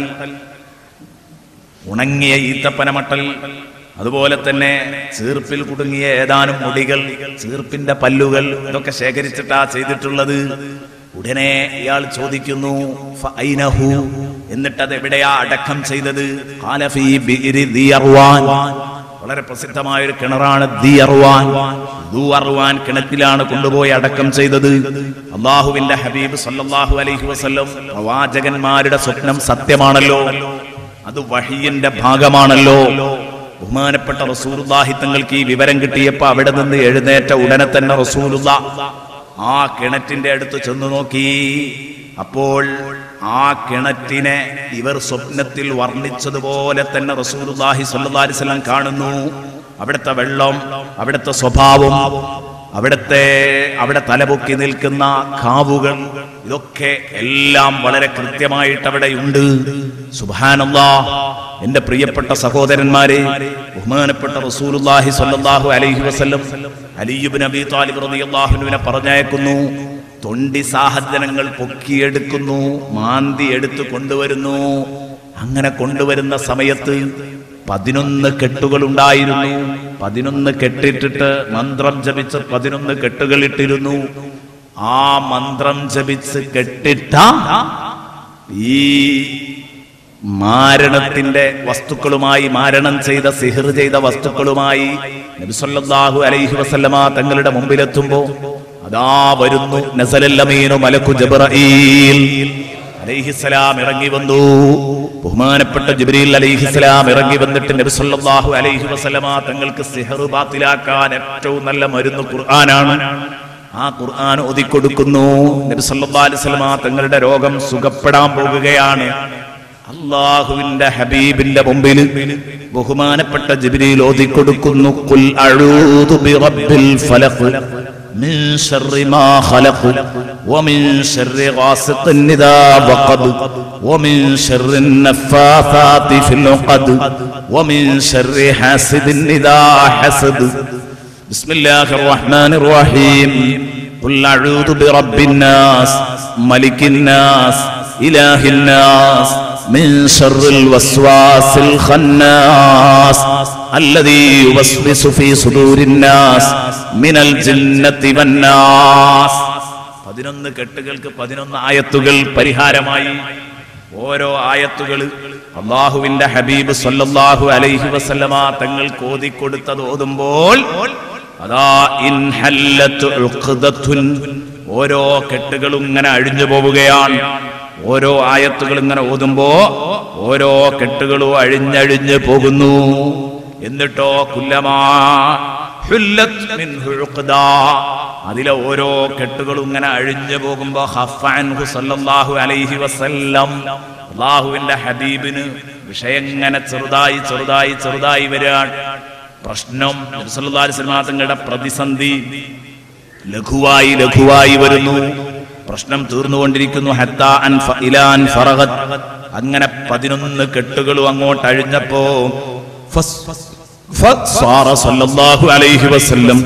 ഉണങ്ങിയ ഈത്തപ്പന മട്ടൽ അതുപോലെ തന്നെ ചീർപ്പിൽ കുടുങ്ങിയ ഏതാനും മുടികൾ ചീർപ്പിന്റെ പല്ലുകൾ ഇതൊക്കെ ശേഖരിച്ചിട്ടാ ചെയ്തിട്ടുള്ളത് ഉടനെ ഇയാൾ ചോദിക്കുന്നു ഫഅൈനഹു? എന്നിട്ട് അത് എവിടെയാ അടക്കം ചെയ്തത് ഖാല ഫീ ബിഇരി ദി അർവാൻ. വളരെ പ്രസിദ്ധമായ ഒരു കിണറാണ് ദി അർവാൻ ദു അർവാൻ കിണറ്റിലാണ് കൊണ്ടുപോയി അടക്കം ചെയ്തത് അള്ളാഹുവിന്റെ ഹബീബ് സല്ലല്ലാഹു അലൈഹി വസല്ലം പ്രവാചകന്മാരുടെ സ്വപ്നം സത്യമാണല്ലോ അത് വഹിയിന്റെ ഭാഗമാണല്ലോ ബഹുമാനപ്പെട്ട റസൂലുള്ളാഹി തങ്ങൾക്ക് ഈ വിവരം കിട്ടിയപ്പോ അവിടെ നിന്ന് എഴുന്നേറ്റ ഉടനെ തന്നെ റസൂലുള്ള ആ കിണറ്റിന്റെ അടുത്ത് ചെന്നു നോക്കി അപ്പോൾ ആ കിണറ്റിനെ ഇവർ സ്വപ്നത്തിൽ വർണ്ണിച്ചതുപോലെ തന്നെ റസൂലുള്ളാഹി സ്വല്ലല്ലാഹി അലൈഹി വസല്ലം കാണുന്നു അവിടുത്തെ വെള്ളം അവിടുത്തെ സ്വഭാവം അവിടുത്തെ അവിടെ തലപൊക്കി നിൽക്കുന്ന കാവുകൾ ഇതൊക്കെ എല്ലാം വളരെ കൃത്യമായിട്ട് അവിടെയുണ്ട് സുബാനല്ലാ എന്റെ പ്രിയപ്പെട്ട സഹോദരന്മാരെ ബഹുമാനപ്പെട്ട റസൂലുള്ളാഹി സ്വല്ലല്ലാഹു അലൈഹി വസല്ലം അലിയുബിൻ അബി താലിബ് റളിയല്ലാഹുവിനെ പറഞ്ഞയക്കുന്നു തൊണ്ടി സാഹചര്യങ്ങൾ പൊക്കിയെടുക്കുന്നു മാന്തി എടുത്ത് കൊണ്ടുവരുന്നു അങ്ങനെ കൊണ്ടുവരുന്ന സമയത്ത് പതിനൊന്ന് കെട്ടുകൾ ഉണ്ടായിരുന്നു പതിനൊന്ന് കെട്ടിട്ടിട്ട് മന്ത്രം ജപിച്ച് പതിനൊന്ന് കെട്ടുകൾ ഇട്ടിരുന്നു ആ മന്ത്രം ജപിച്ച് കെട്ടിട്ട ഈ മാരണത്തിന്റെ വസ്തുക്കളുമായി മാരണം ചെയ്ത സിഹിർ ചെയ്ത വസ്തുക്കളുമായി നബിസല്ലാഹു അലൈഹി വസല്ലമ തങ്ങളുടെ മുമ്പിലെത്തുമ്പോ അതാ വരുന്നു നസലല്ലമീനു മലക്കു ജബ്രഈൽ അലൈഹിസ്സലാം ഇറങ്ങി വന്നു ബഹുമാനപ്പെട്ട ജിബ്രീൽ അലൈഹിസ്സലാം ഇറങ്ങി വന്നിട്ട് നബി സല്ലല്ലാഹു അലൈഹി വസല്ലമ തങ്ങൾക്ക് സിഹർ ബാത്തിലാക്കാൻ ഏറ്റവും നല്ല മരുന്ന് ഖുർആനാണ് ആ ഖുർആൻ ഒതിക്കൊടുക്കുന്നു നബി സല്ലല്ലാഹു അലൈഹി വസല്ലമ തങ്ങളുടെ രോഗം സുഖപ്പെടാൻ പോകുകയാണ് അള്ളാഹുവിന്റെ ഹബീബിന്റെ മുമ്പിൽ ബഹുമാനപ്പെട്ട ജിബ്രീൽ ഓതിക്കൊടുക്കുന്നു ഖുൽ അഊദു ബിറബ്ബിൽ ഫലഖ് من شر ما خلق ومن شر غاسق إذا وقب ومن شر النفاثات في العقد ومن شر حاسد إذا حسد بسم الله الرحمن الرحيم قل أعوذ برب الناس ملك الناس إله الناس من شر الوسواس الخناس الذي يوسوس في صدور الناس من الجنة والناس പതിനൊന്ന് കെട്ടുകൾക്ക് പതിനൊന്ന് ആയത്തുകൾ പരിഹാരമായി ഓരോ ആയത്തുകൾ അള്ളാഹുവിന്റെ ഹബീബ് സല്ലല്ലാഹു അലൈഹി വസല്ലമ തങ്ങൾ കോതിക്കൊടുത്തത് ഓതുമ്പോൾ അതാ ഇൻഹല്ലത്ത് ഉഖ്ദത്തുൻ ഓരോ കെട്ടുകളും ഇങ്ങനെ അഴിഞ്ഞു പോവുകയാണ് ഓരോ ആയത്തുകൾ ഇങ്ങനെ ഓതുമ്പോ ഓരോ കെട്ടുകളും അഴിഞ്ഞഴിഞ്ഞ് പോകുന്നു എന്നിട്ടോ കുല്ലമാ ഹുല്ലത്ത് മിൻഹു ഉഖ്ദാ. അതിലെ ഓരോ കെട്ടുകളും ഇങ്ങനെ അഴിഞ്ഞു പോകുമ്പോ ഹഫ്അൻഹു സല്ലല്ലാഹു അലൈഹി വസല്ലം അള്ളാഹുവിന്റെ ഹബീബിന് വിഷയം ഇങ്ങനെ ചെറുതായി ചെറുതായി ചെറുതായി വരികയാണ് പ്രശ്നം നബി സല്ലല്ലാഹു അലൈഹി വസല്ലം തങ്ങളുടെ പ്രതിസന്ധി ലഘുവായി ലഘുവായി വരുന്നു പ്രശ്നം തീർന്നുകൊണ്ടിരിക്കുന്നു ഹത്താ അൻ ഫ- ഇലാ അൻ ഫറഗത്. അങ്ങനെ പതിനൊന്ന് കെട്ടുകളും അങ്ങോട്ട് അഴിഞ്ഞപ്പോ ഫസ്- فصار صلى الله عليه وسلم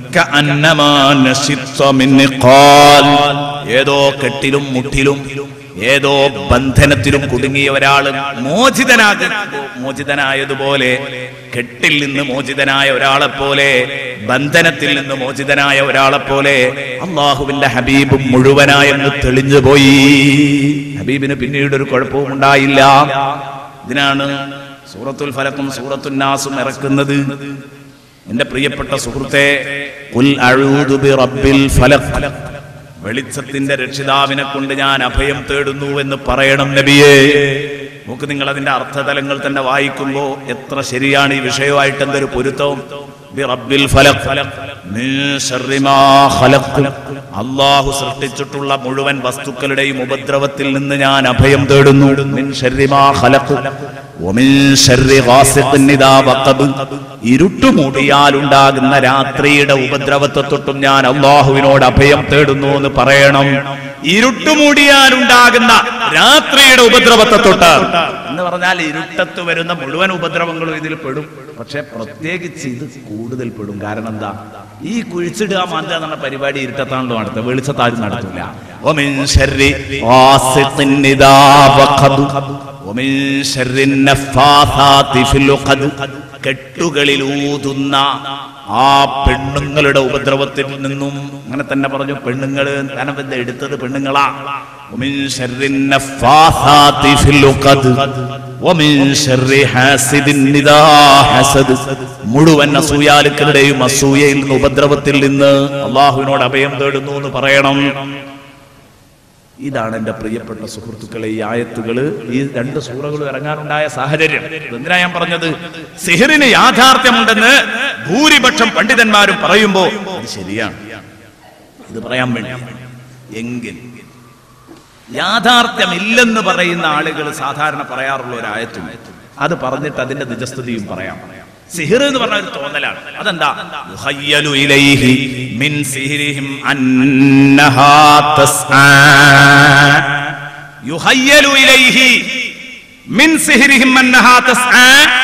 كأنما نشط من نقال ഏതോ കെട്ടിലും മുട്ടിലും ഏതോ ബന്ധനത്തിലും കുടുങ്ങിയ ഒരാള് മോചിതനാക മോചിതനായതുപോലെ കെട്ടിൽ നിന്ന് മോചിതനായ ഒരാളെ പോലെ ബന്ധനത്തിൽ നിന്ന് മോചിതനായ ഒരാളെ പോലെ അള്ളാഹുവിന്റെ ഹബീബ് മുഴുവനായെന്ന് തെളിഞ്ഞു പോയി ഹബീബിന് പിന്നീട് ഒരു കുഴപ്പവും ഉണ്ടായില്ല ഇതിനാണ് സൂറത്തുൽ ഫലക്കും സൂറത്തുൽ നാസും ഇറക്കുന്നത് എന്റെ പ്രിയപ്പെട്ട സുഹൃത്തെ ഖുൽ അഊദു ബിറബ്ബിൽ ഫലഖ് വെളിച്ചത്തിന്റെ രക്ഷിതാവിനെ കൊണ്ട് ഞാൻ അഭയം തേടുന്നു എന്ന് പറയണം നബിയേ നമുക്ക് നിങ്ങൾ അതിന്റെ അർത്ഥതലങ്ങൾ തന്നെ വായിക്കുമ്പോൾ എത്ര ശരിയാണ് ഈ വിഷയമായിട്ട് എന്തൊരു പൊരുത്തവും ബിറബ്ബിൽ ഫലഖ് മിൻ ശർരി മാ ഖലഖ്. അള്ളാഹു സൃഷ്ടിച്ചിട്ടുള്ള മുഴുവൻ വസ്തുക്കളുടെയും ഉപദ്രവത്തിൽ നിന്ന് ഞാൻ അഭയം തേടുന്നു മിൻ ശർരി മാ ഖലഖ്. വമിൻ ശർരി ഗാസിഖിൻ ഇദാ വഖബ്. ഇരുട്ടുമൂടിയാൽ ഉണ്ടാകുന്ന രാത്രിയുടെ ഉപദ്രവത്തെ തൊട്ടും ഞാൻ അള്ളാഹുവിനോട് അഭയം തേടുന്നു എന്ന് പറയണം ഇരുട്ടുമൂടിയാൽ ഉണ്ടാകുന്ന രാത്രിയുടെ ഉപദ്രവത്തെ തൊട്ട് എന്ന് പറഞ്ഞാൽ ഇരുട്ടത്ത് വരുന്ന മുഴുവൻ ഉപദ്രവങ്ങളും ഇതിൽ പെടും പക്ഷെ പ്രത്യേകിച്ച് ഇത് കൂടുതൽ പെടും കാരണം എന്താ ഈ കുഴിച്ചിടുക മാന്ത എന്ന പരിപാടി ഇരുട്ടത്താണല്ലോ നടത്തുക വെളിച്ചത്താരും നടത്തില്ല ومن شر غاسق إذا وقب ومن شر النفاثات في العقد കെട്ടുകളിൽ ഊതുന്ന ആ പെണ്ണുങ്ങളുടെ ഉപദ്രവത്തിൽ നിന്നും അങ്ങനെ തന്നെ പറഞ്ഞു പെണ്ണുങ്ങള് ധനബന്ധ എടുത്തത് പെണ്ണുങ്ങളാ ومن شر النفاثات في العقد ومن شر حاسد إذا حسد മുഴുവൻ അസൂയാലുക്കളുടെയും അസൂയയിൽ നിന്ന് ഉപദ്രവത്തിൽ നിന്ന് അള്ളാഹുവിനോട് അഭയം തേടുന്നു എന്ന് പറയണം ഇതാണ് എന്റെ പ്രിയപ്പെട്ട സുഹൃത്തുക്കളെ ഈ ആയത്തുകള് ഈ രണ്ട് സൂറകളും ഇറങ്ങാനുണ്ടായ സാഹചര്യം എന്തിനാ ഞാൻ പറഞ്ഞത് സിഹറിന് യാഥാർത്ഥ്യമുണ്ടെന്ന് ഭൂരിപക്ഷം പണ്ഡിതന്മാരും പറയുമ്പോ അത് ശരിയാണ് ഇത് പറയാൻ വേണ്ടി എങ്കിൽ യാഥാർത്ഥ്യമില്ലെന്ന് പറയുന്ന ആളുകൾ സാധാരണ പറയാറുള്ള ഒരു ആയത്തും അത് പറഞ്ഞിട്ട് അതിന്റെ നിജസ്ഥിതിയും പറയാം സിഹിർ എന്ന് പറഞ്ഞ ഒരു തോന്നലാണ് അതെന്താ യുഹയ്യലു ഇലൈഹി മിൻ സിഹിരിഹിം അന്നഹാ തസ്ആ യുഹയ്യലു ഇലൈഹി മിൻ സിഹിരിഹിം അന്നഹാ തസ്ആ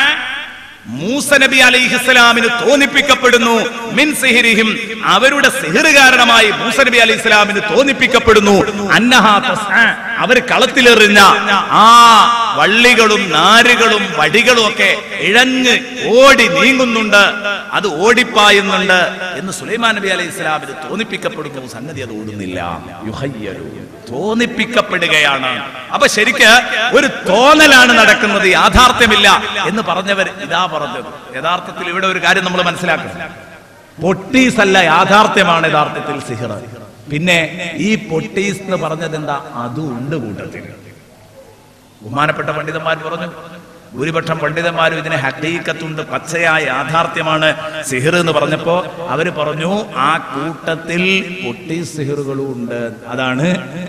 മൂസ നബി അലൈഹിസ്സലാമിന് തോന്നിപ്പിക്കപ്പെടുന്നു മിൻ സിഹിരിഹിം അവരുടെ സിഹിർ കാരണമായി മൂസ നബി അലൈഹി ഇസ്ലാമിന് തോന്നിപ്പിക്കപ്പെടുന്നു അന്നഹാ തസ്ആ അവർ കളത്തിലെറിഞ്ഞ ആ വള്ളികളും നാരുകളും വടികളും ഒക്കെ ഇഴഞ്ഞ് ഓടി നീങ്ങുന്നുണ്ട് അത് ഓടിപ്പായുന്നുണ്ട് എന്ന് സുലൈമാൻ നബി അലൈഹി ഇസ്ലാമിന് തോന്നിപ്പിക്കപ്പെടുന്നു സംഗതി അത് ഓടുന്നില്ല യുഹയ്യലു തോന്നിപ്പിക്കപ്പെടുകയാണ് അപ്പൊ ശരിക്ക് ഒരു തോന്നലാണ് നടക്കുന്നത് യാഥാർത്ഥ്യമില്ല എന്ന് പറഞ്ഞവർ ഇതാ പറഞ്ഞത് യഥാർത്ഥത്തിൽ ഇവിടെ ഒരു കാര്യം നമ്മൾ മനസ്സിലാക്കണം പൊട്ടീസ് അല്ല യാഥാർത്ഥ്യമാണ് യഥാർത്ഥത്തിൽ സിഹിർ പിന്നെ ഈ പൊട്ടീസ് എന്ന് പറഞ്ഞത് എന്താ അതും ഉണ്ട് കൂട്ടത്തിൽ ബഹുമാനപ്പെട്ട പണ്ഡിതന്മാർ പറഞ്ഞു ഭൂരിപക്ഷം പണ്ഡിതന്മാരും ഇതിനെ ഹക്കീക്കത്തുണ്ട് പച്ചയായ യാഥാർത്ഥ്യമാണ് സിഹിർ എന്ന് പറഞ്ഞപ്പോ അവര് പറഞ്ഞു ആ കൂട്ടത്തിൽ പൊട്ടി സിഹിറുകളും ഉണ്ട് അതാണ്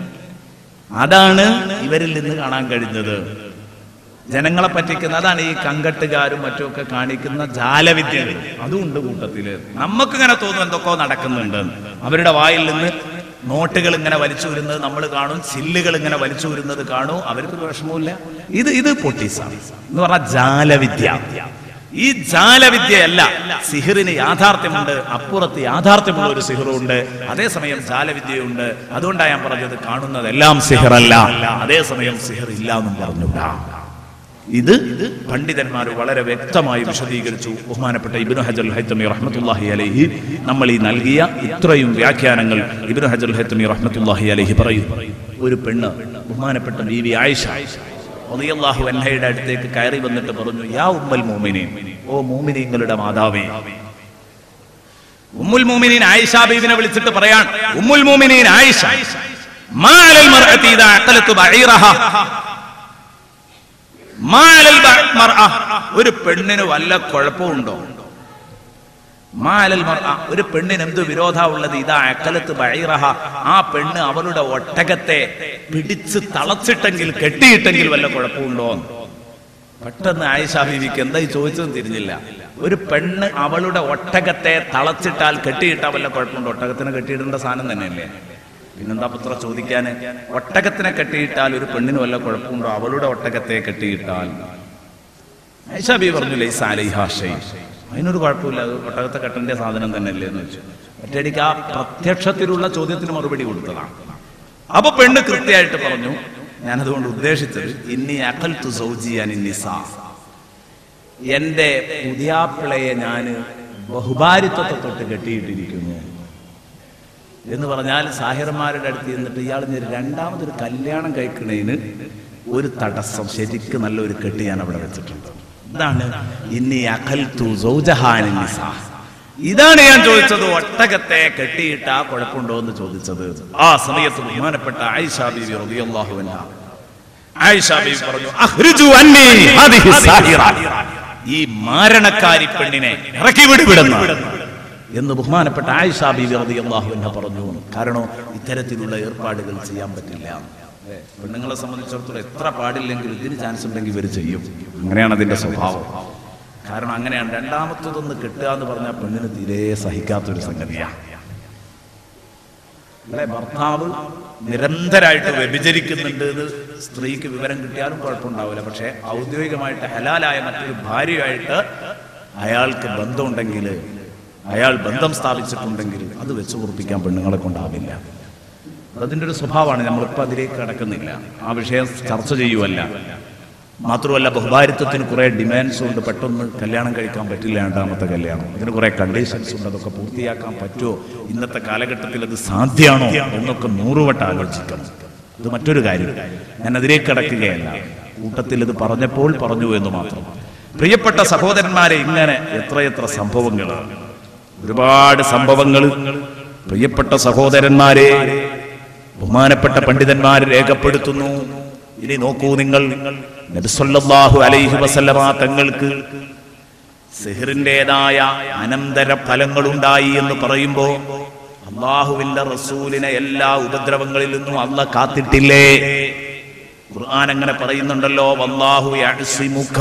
അതാണ് ഇവരിൽ നിന്ന് കാണാൻ കഴിഞ്ഞത് ജനങ്ങളെ പറ്റിക്കുന്ന അതാണ് ഈ കങ്കട്ടുകാരും മറ്റുമൊക്കെ കാണിക്കുന്ന ജാലവിദ്യകൾ അതും ഉണ്ട് കൂട്ടത്തില് നമുക്കിങ്ങനെ തോന്നും എന്തൊക്കെയോ നടക്കുന്നുണ്ട് അവരുടെ വായിൽ നിന്ന് നോട്ടുകൾ ഇങ്ങനെ വലിച്ചു വരുന്നത് നമ്മൾ കാണും ചില്ലുകൾ ഇങ്ങനെ വലിച്ചു വരുന്നത് കാണും അവർക്ക് വിഷമമില്ല ഇത് ഇത് പൊട്ടീസാണ് എന്ന് പറഞ്ഞാൽ ജാലവിദ്യ ഈ ജാലവിദ്യയല്ല സിഹിറിന് യാഥാർത്ഥ്യമുണ്ട് അപ്പുറത്ത് യാഥാർത്ഥ്യമുള്ള ഒരു സിഹിറുണ്ട് അതേസമയം ജാലവിദ്യയുണ്ട് അതുകൊണ്ടാണ് ഞാൻ പറഞ്ഞത് കാണുന്നതെല്ലാം സിഹിറല്ല അതേസമയം സിഹിർ ഇല്ല എന്നും പറഞ്ഞുകൂടാ ഇത് പണ്ഡിതന്മാർ വളരെ വ്യക്തമായി വിശദീകരിച്ചു ബഹുമാനപ്പെട്ട ഇബ്നു ഹജർ ഹൈത്തമി റഹ്മത്തുല്ലാഹി അലൈഹി നമ്മൾ ഈ നൽകിയ ഇത്രയും വ്യാഖ്യാനങ്ങൾ ഇബ്നു ഹജർ ഹൈത്തമി റഹ്മത്തുല്ലാഹി അലൈഹി പറയും ഒരു പെണ്ണ് ബഹുമാനപ്പെട്ട ബീവി ആയിഷ റളിയല്ലാഹു അൻഹയുടെ അടുത്തേക്ക് കയറി വന്നിട്ട് പറഞ്ഞു യാ ഉമ്മൽ മോമിനീൻ ഓ മോമിനീങ്ങളുടെ മാതാവേ ഉമ്മുൽ മോമിനീൻ ആയിഷ ബീവിനെ വിളിച്ചിട്ട് പറയാൻ ഉമ്മുൽ മോമിനീൻ ആയിഷ മാലൽ മർഅത്തി ഇദാ അഖലത്ത് ബഈറഹ മാലൽ ബ- മർഅ. ഒരു പെണ്ണിന് വല്ല കുഴപ്പമുണ്ടോ മാലൽ മർഅ. ഒരു പെണ്ണിന് എന്ത് വിരോധ ഉള്ളത് ഇതാ അക്കലത്ത് ബൈറഹ ആ പെണ്ണ് അവളുടെ ഒട്ടകത്തെ പിടിച്ച് തളച്ചിട്ടെങ്കിൽ കെട്ടിയിട്ടെങ്കിൽ വല്ല കുഴപ്പമുണ്ടോ പെട്ടെന്ന് ആയിഷ ബീവിക്ക് എന്താ ഈ ചോദിച്ചതും തിരിഞ്ഞില്ല ഒരു പെണ്ണ് അവളുടെ ഒട്ടകത്തെ തളച്ചിട്ടാൽ കെട്ടിയിട്ടാൽ വല്ല കുഴപ്പമുണ്ടോ ഒട്ടകത്തിനെ കെട്ടിയിടേണ്ട സാധനം തന്നെയല്ലേ പിന്നെന്താ പുത്ര ചോദിക്കാന് ഒട്ടകത്തിനെ കെട്ടിയിട്ടാൽ ഒരു പെണ്ണിന് വല്ല കുഴപ്പമുണ്ടോ അവളുടെ ഒട്ടകത്തെ കെട്ടിയിട്ടാൽ ആയിഷ ബി പറഞ്ഞു ലൈസ അലൈഹാ ഷൈ അതിനൊരു കുഴപ്പമില്ല അത് ഒട്ടകത്തെ കെട്ടേണ്ട സാധനം തന്നെയല്ലേ എന്ന് വെച്ചു ഒറ്റയടിക്ക് ആ പ്രത്യക്ഷത്തിലുള്ള ചോദ്യത്തിന് മറുപടി കൊടുത്തതാണ് അപ്പൊ പെണ്ണ് കൃത്യമായിട്ട് പറഞ്ഞു ഞാനതുകൊണ്ട് ഉദ്ദേശിച്ചത് ഇന്നി അകൽ തു സൗജിയാൻ നിസ എന്റെ പുതിയാപ്പിളയെ ഞാൻ ബഹുഭാരിത്വത്തെ തൊട്ട് കെട്ടിയിട്ടിരിക്കുന്നു എന്ന് പറഞ്ഞാൽ സാഹിറന്മാരുടെ അടുത്ത് ചെന്നിട്ട് ഇയാൾ ഇനി രണ്ടാമതൊരു കല്യാണം കഴിക്കുന്നതിന് ഒരു തടസ്സം ശരിക്കും നല്ലൊരു കെട്ട് ഞാൻ അവിടെ വെച്ചിട്ടുണ്ട് ഇതാണ് ഇനി അഖൽതു സൗജഹാനി നിസാ. ഇതാണ് ഞാൻ ചോദിച്ചത് ഒട്ടകത്തെ കെട്ടിയിട്ടാ കുഴപ്പമുണ്ടോ എന്ന് ചോദിച്ചത് ആ സമയത്ത് ബഹുമാനപ്പെട്ട ആയിഷ ബീവി റളിയല്ലാഹു അൻഹ ആയിഷ ബീവി പറഞ്ഞു "അഖ്രിജു അന്നി ഹാദിഹി സാഹിറ." ഈ മാരണക്കാരി പെണ്ണിനെ ഇറക്കി വിടുവിടുന്ന എന്ന് ബഹുമാനപ്പെട്ട ആയിഷ ബീവി റളിയല്ലാഹു അൻഹ പറഞ്ഞു കാരണം ഇത്തരത്തിലുള്ള ഏർപ്പാടുകൾ ചെയ്യാൻ പറ്റില്ല അല്ലേ? പെണ്ണുങ്ങളെ സംബന്ധിച്ചിടത്തോളം എത്ര പാടില്ലെങ്കിലും ഇതിന് ചാൻസ് ഉണ്ടെങ്കിൽ ഇവർ ചെയ്യും അങ്ങനെയാണ് അതിന്റെ സ്വഭാവം കാരണം അങ്ങനെയാണ് രണ്ടാമത്തതൊന്ന് കിട്ടുക എന്ന് പറഞ്ഞാൽ പെണ്ണിന് തീരെ സഹിക്കാത്തൊരു സംഗതിയാണ് അല്ലെ ഭർത്താവ് നിരന്തരമായിട്ട് വ്യഭിചരിക്കുന്നുണ്ട് എന്ന് സ്ത്രീക്ക് വിവരം കിട്ടിയാലും കുഴപ്പമുണ്ടാവില്ല പക്ഷെ ഔദ്യോഗികമായിട്ട് ഹലാലായ മറ്റൊരു ഭാര്യയായിട്ട് അയാൾക്ക് ബന്ധമുണ്ടെങ്കിൽ അയാൾ ബന്ധം സ്ഥാപിച്ചിട്ടുണ്ടെങ്കിൽ അത് വെച്ച് ഉറപ്പിക്കാൻ പെണ്ണുങ്ങളെ കൊണ്ടാവില്ല അതിന്റെ ഒരു സ്വഭാവമാണ് നമ്മളിപ്പോൾ അതിലേക്ക് കടക്കുന്നില്ല ആ വിഷയം ചർച്ച ചെയ്യുവല്ല മാത്രമല്ല ബഹുഭാരിത്വത്തിന് കുറെ ഡിമാൻഡ്സ് ഉണ്ട് പെട്ടെന്ന് കല്യാണം കഴിക്കാൻ പറ്റില്ല രണ്ടാമത്തെ കല്യാണം ഇതിന് കുറെ കണ്ടീഷൻസ് ഉണ്ട് അതൊക്കെ പൂർത്തിയാക്കാൻ പറ്റുമോ ഇന്നത്തെ കാലഘട്ടത്തിൽ അത് സാധ്യമാണോ എന്നൊക്കെ നൂറുവട്ടം ആലോചിക്കണം ഇത് മറ്റൊരു കാര്യം ഞാൻ അതിലേക്ക് കടക്കുകയല്ല കൂട്ടത്തിൽ ഇത് പറഞ്ഞപ്പോൾ പറഞ്ഞു എന്ന് മാത്രം പ്രിയപ്പെട്ട സഹോദരന്മാരെ ഇങ്ങനെ എത്രയെത്ര സംഭവങ്ങളാണ് ഒരുപാട് സംഭവങ്ങൾ പ്രിയപ്പെട്ട സഹോദരന്മാരെ ബഹുമാനപ്പെട്ട പണ്ഡിതന്മാർ രേഖപ്പെടുത്തുന്നു ഇനി നോക്കൂ നിങ്ങൾ നബിസല്ലാഹു അലൈഹി വസല്ലമ തങ്ങൾക്ക് സിഹറിൻ്റെതായ അനന്തര ഫലങ്ങളുണ്ടായി എന്ന് പറയുമ്പോ അള്ളാഹുവിന്റെ റസൂലിനെ എല്ലാ ഉപദ്രവങ്ങളിൽ നിന്നും അല്ല കാത്തിട്ടില്ലേ ഖുർആൻ അങ്ങനെ പറയുന്നുണ്ടല്ലോ വല്ലാഹു യഅ്സിമുക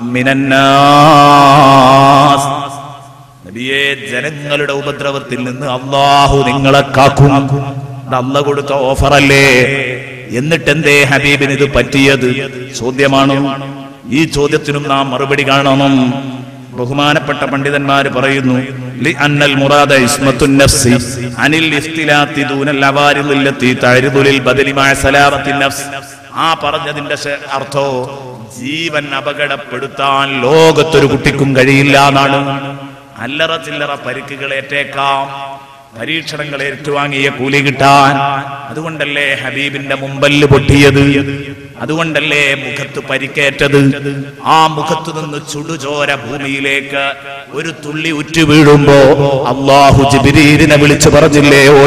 മിനന്നാസ് നബിയെ ജനങ്ങളുടെ ഉപദ്രവത്തിൽ നിന്ന് അള്ളാഹു നിങ്ങളെ കാക്കും ഇത് അല്ല കൊടുത്ത ഓഫറല്ലേ എന്നിട്ട് എന്തേ ഹബീബിന് ഇത് പറ്റിയത് ചോദ്യമാണ് ഈ ചോദ്യത്തിനും നാം മറുപടി കാണണം ബഹുമാനപ്പെട്ട പണ്ഡിതന്മാർ പറയുന്നു ലി അന്നൽ മുറാദ ഇസ്മത്തുൻ നഫ്സി അനിൽ ഇഖ്തിലാത്തി ദൂനൽ അവാരിദില്ലത്തി തഅരിദുലിൽ ബദലി മഅ സലാമത്തിൻ നഫ്സ് ആ പറഞ്ഞതിന്റെ ശ- അർത്ഥോ ജീവൻ അപകടപ്പെടുത്താൻ ലോകത്തൊരു കുട്ടിക്കും കഴിയില്ല എന്നാണ് അല്ലറ ചില്ലറ പരിക്കുകൾ ഏറ്റേക്കാം പരീക്ഷണങ്ങൾ ഏറ്റുവാങ്ങിയ കൂലി കിട്ടാൻ അതുകൊണ്ടല്ലേ ഹബീബിന്റെ മുമ്പല്ല് പൊട്ടിയത് അതുകൊണ്ടല്ലേ മുഖത്ത് പരിക്കേറ്റത് ആ മുഖത്തു നിന്ന് ചുടുചോര ഭൂമിയിലേക്ക് ഒരു തുള്ളി ഉറ്റു വീഴുമ്പോ അള്ളാഹു ജിബിരീരിനെ വിളിച്ചു പറഞ്ഞില്ലേ ഓ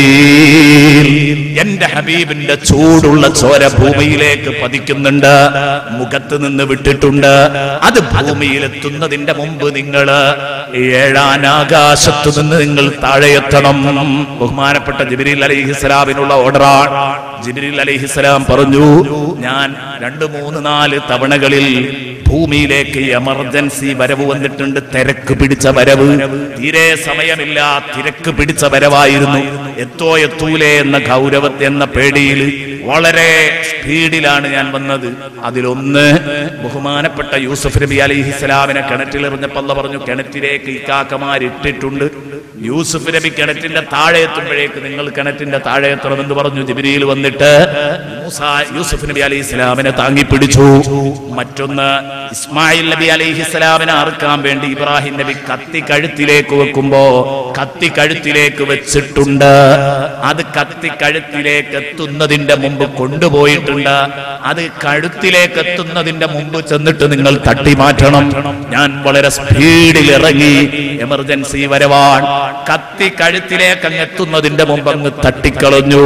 ജിബിരീൽ എന്റെ ഹബീബിന്റെ ചൂടുള്ള ചോര ഭൂമിയിലേക്ക് പതിക്കുന്നുണ്ട് മുഖത്ത് നിന്ന് വിട്ടിട്ടുണ്ട് അത് ഭൂമിയിലെത്തുന്നതിന്റെ മുമ്പ് നിങ്ങൾ ഏഴാൻ ആകാശത്തു നിന്ന് നിങ്ങൾ താഴെ എത്തണം ബഹുമാനപ്പെട്ട ജിബിരിൽ അലഹിസ്സലാമിനുള്ള ഓർഡറാണ് ജിബിരിൽ അലഹിസ്സലാം പറഞ്ഞു ഞാൻ രണ്ട് മൂന്ന് നാല് തവണകളിൽ ഭൂമിയിലേക്ക് എമർജൻസി വരവ് വന്നിട്ടുണ്ട് തിരക്ക് പിടിച്ച വരവ് തീരെ സമയമില്ല തിരക്ക് പിടിച്ച വരവായിരുന്നു എത്തോ എത്തൂലേ എന്ന ഗൗരവ എന്ന പേടിയിൽ വളരെ സ്പീഡിലാണ് ഞാൻ വന്നത് അതിലൊന്ന് ബഹുമാനപ്പെട്ട യൂസഫ് നബി അലൈഹി സ്വലാമിനെ കിണറ്റിലെറിഞ്ഞപ്പോൾ അല്ല പറഞ്ഞു കിണറ്റിലേക്ക് ഇക്കാക്കമാർ ഇട്ടിട്ടുണ്ട് യൂസുഫ് നബി കിണറ്റിന്റെ താഴെ എത്തുമ്പോഴേക്ക് നിങ്ങൾ കിണറ്റിന്റെ താഴെ എത്തണമെന്ന് പറഞ്ഞു ജിബിരിയിൽ വന്നിട്ട് മൂസ യൂസുഫ് നബി അലൈഹി സ്വലാമിനെ താങ്ങി പിടിച്ചു മറ്റൊന്ന് ഇസ്മായിൽ നബി അലൈഹി സ്വലാമിനെ അറുക്കാൻ വേണ്ടി ഇബ്രാഹിം നബി കത്തി കഴുത്തിലേക്ക് വെക്കുമ്പോ കത്തി കഴുത്തിലേക്ക് വെച്ചിട്ടുണ്ട് അത് കത്തി കഴുത്തിലേക്ക് എത്തുന്നതിന്റെ മുമ്പ് കൊണ്ടുപോയിട്ടുണ്ട് അത് കഴുത്തിലേക്ക് എത്തുന്നതിന്റെ മുമ്പ് ചെന്നിട്ട് നിങ്ങൾ തട്ടി മാറ്റണം ഞാൻ വളരെ സ്പീഡിൽ ഇറങ്ങി എമർജൻസി വരവാൻ കത്തി കഴുത്തിലേക്ക് അങ്ങ് എത്തുന്നതിന്റെ മുമ്പ് അങ്ങ് തട്ടിക്കളഞ്ഞു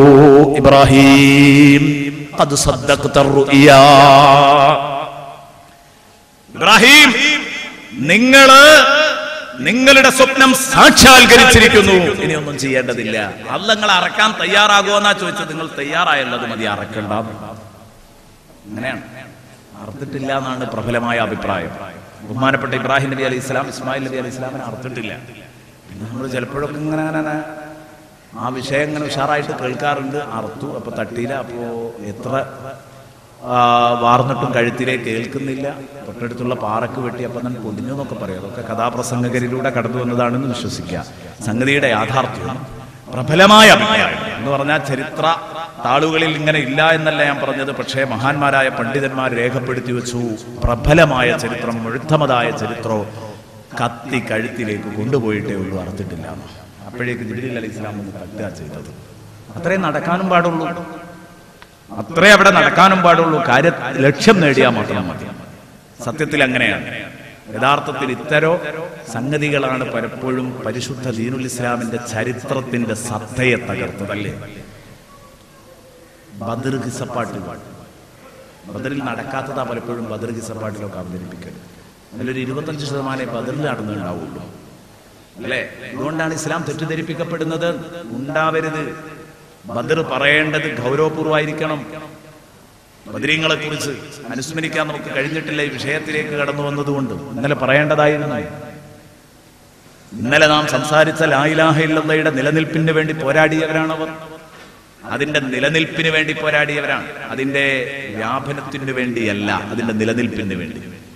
ഇബ്രാഹിം അത് ഇബ്രാഹിം നിങ്ങള് നിങ്ങളുടെ സ്വപ്നം സാക്ഷാത്കരിച്ചിരിക്കുന്നു ഇനിയൊന്നും ചെയ്യേണ്ടതില്ല അത് നിങ്ങൾ അറക്കാൻ തയ്യാറാകുമെന്നാ ചോദിച്ചത് നിങ്ങൾ തയ്യാറായുള്ളത് മതി അറക്കണ്ട അങ്ങനെയാണ് അറുത്തിട്ടില്ല എന്നാണ് പ്രബലമായ അഭിപ്രായം ബഹുമാനപ്പെട്ട ഇബ്രാഹിം നബി അലൈഹി ഇസ്ലാം ഇസ്മായിൽ നബി അലൈഹി ഇസ്ലാമിനെ അറുത്തിട്ടില്ല പിന്നെ നമ്മൾ ചിലപ്പോഴൊക്കെ ഇങ്ങനെ അങ്ങനെ ആ വിഷയം ഇങ്ങനെ ഉഷാറായിട്ട് കേൾക്കാറുണ്ട് അറുത്തു അപ്പൊ തട്ടിയില്ല അപ്പോ എത്ര ആ, വാർന്നിട്ടും കഴുത്തിലേക്ക് ഏൽക്കുന്നില്ല തൊട്ടടുത്തുള്ള പാറക്ക് വെട്ടി അപ്പം തന്നെ പൊടിഞ്ഞു എന്നൊക്കെ പറയും അതൊക്കെ കഥാപ്രസംഗകരിലൂടെ കടന്നു വന്നതാണെന്ന് വിശ്വസിക്കുക സംഗതിയുടെ യാഥാർത്ഥ്യം പ്രബലമായ അഭിപ്രായം എന്ന് പറഞ്ഞാൽ ചരിത്ര താളുകളിൽ ഇങ്ങനെ ഇല്ല എന്നല്ല ഞാൻ പറഞ്ഞത് പക്ഷേ മഹാന്മാരായ പണ്ഡിതന്മാർ രേഖപ്പെടുത്തി വെച്ചു പ്രബലമായ ചരിത്രം മുഴുത്തമതായ ചരിത്രവും കത്തി കഴുത്തിലേക്ക് കൊണ്ടുപോയിട്ടേ ഉള്ളൂ അറുത്തിട്ടില്ല എന്ന്. അപ്പോഴേക്ക് ജിബിലി അലി ഇസ്ലാം ഒന്ന് തട്ടുക ചെയ്തത് അത്രയും നടക്കാനും പാടുള്ളൂ അത്രേ അവിടെ നടക്കാനും പാടുള്ളൂ കാര്യ ലക്ഷ്യം നേടിയാൽ മാത്രം മതി സത്യത്തിൽ അങ്ങനെയാണ് യഥാർത്ഥത്തിൽ ഇത്തരോ സംഗതികളാണ് പലപ്പോഴും പരിശുദ്ധ ദീനുൽ ഇസ്ലാമിന്റെ ചരിത്രത്തിന്റെ സത്തയെ തകർത്തതല്ലേ ബദർ കിസപ്പാട്ട് ബദറിൽ നടക്കാത്തതാ പലപ്പോഴും ബദർ കിസർപാട്ടിലൊക്കെ അവതരിപ്പിക്കുന്നത് അതിലൊരു ഇരുപത്തഞ്ച് ശതമാനമേ ബദറിൽ നടന്നുണ്ടാവുള്ളൂ അല്ലേ അതുകൊണ്ടാണ് ഇസ്ലാം തെറ്റിദ്ധരിപ്പിക്കപ്പെടുന്നത് ഉണ്ടാവരുത് ബദർ പറയേണ്ടത് ഗൗരവപൂർവ്വമായിരിക്കണം ബദരീങ്ങളെ കുറിച്ച് അനുസ്മരിക്കാൻ നമുക്ക് കഴിഞ്ഞിട്ടില്ല ഈ വിഷയത്തിലേക്ക് കടന്നു വന്നതുകൊണ്ട് ഇന്നലെ പറയേണ്ടതായിരുന്നു ഇന്നലെ നാം സംസാരിച്ച ലായിലാഹയില്ലയുടെ നിലനിൽപ്പിന് വേണ്ടി പോരാടിയവരാണവർ അതിന്റെ നിലനിൽപ്പിന് വേണ്ടി പോരാടിയവരാണ് അതിന്റെ വ്യാപനത്തിന് വേണ്ടിയല്ല അതിന്റെ നിലനിൽപ്പിന് വേണ്ടി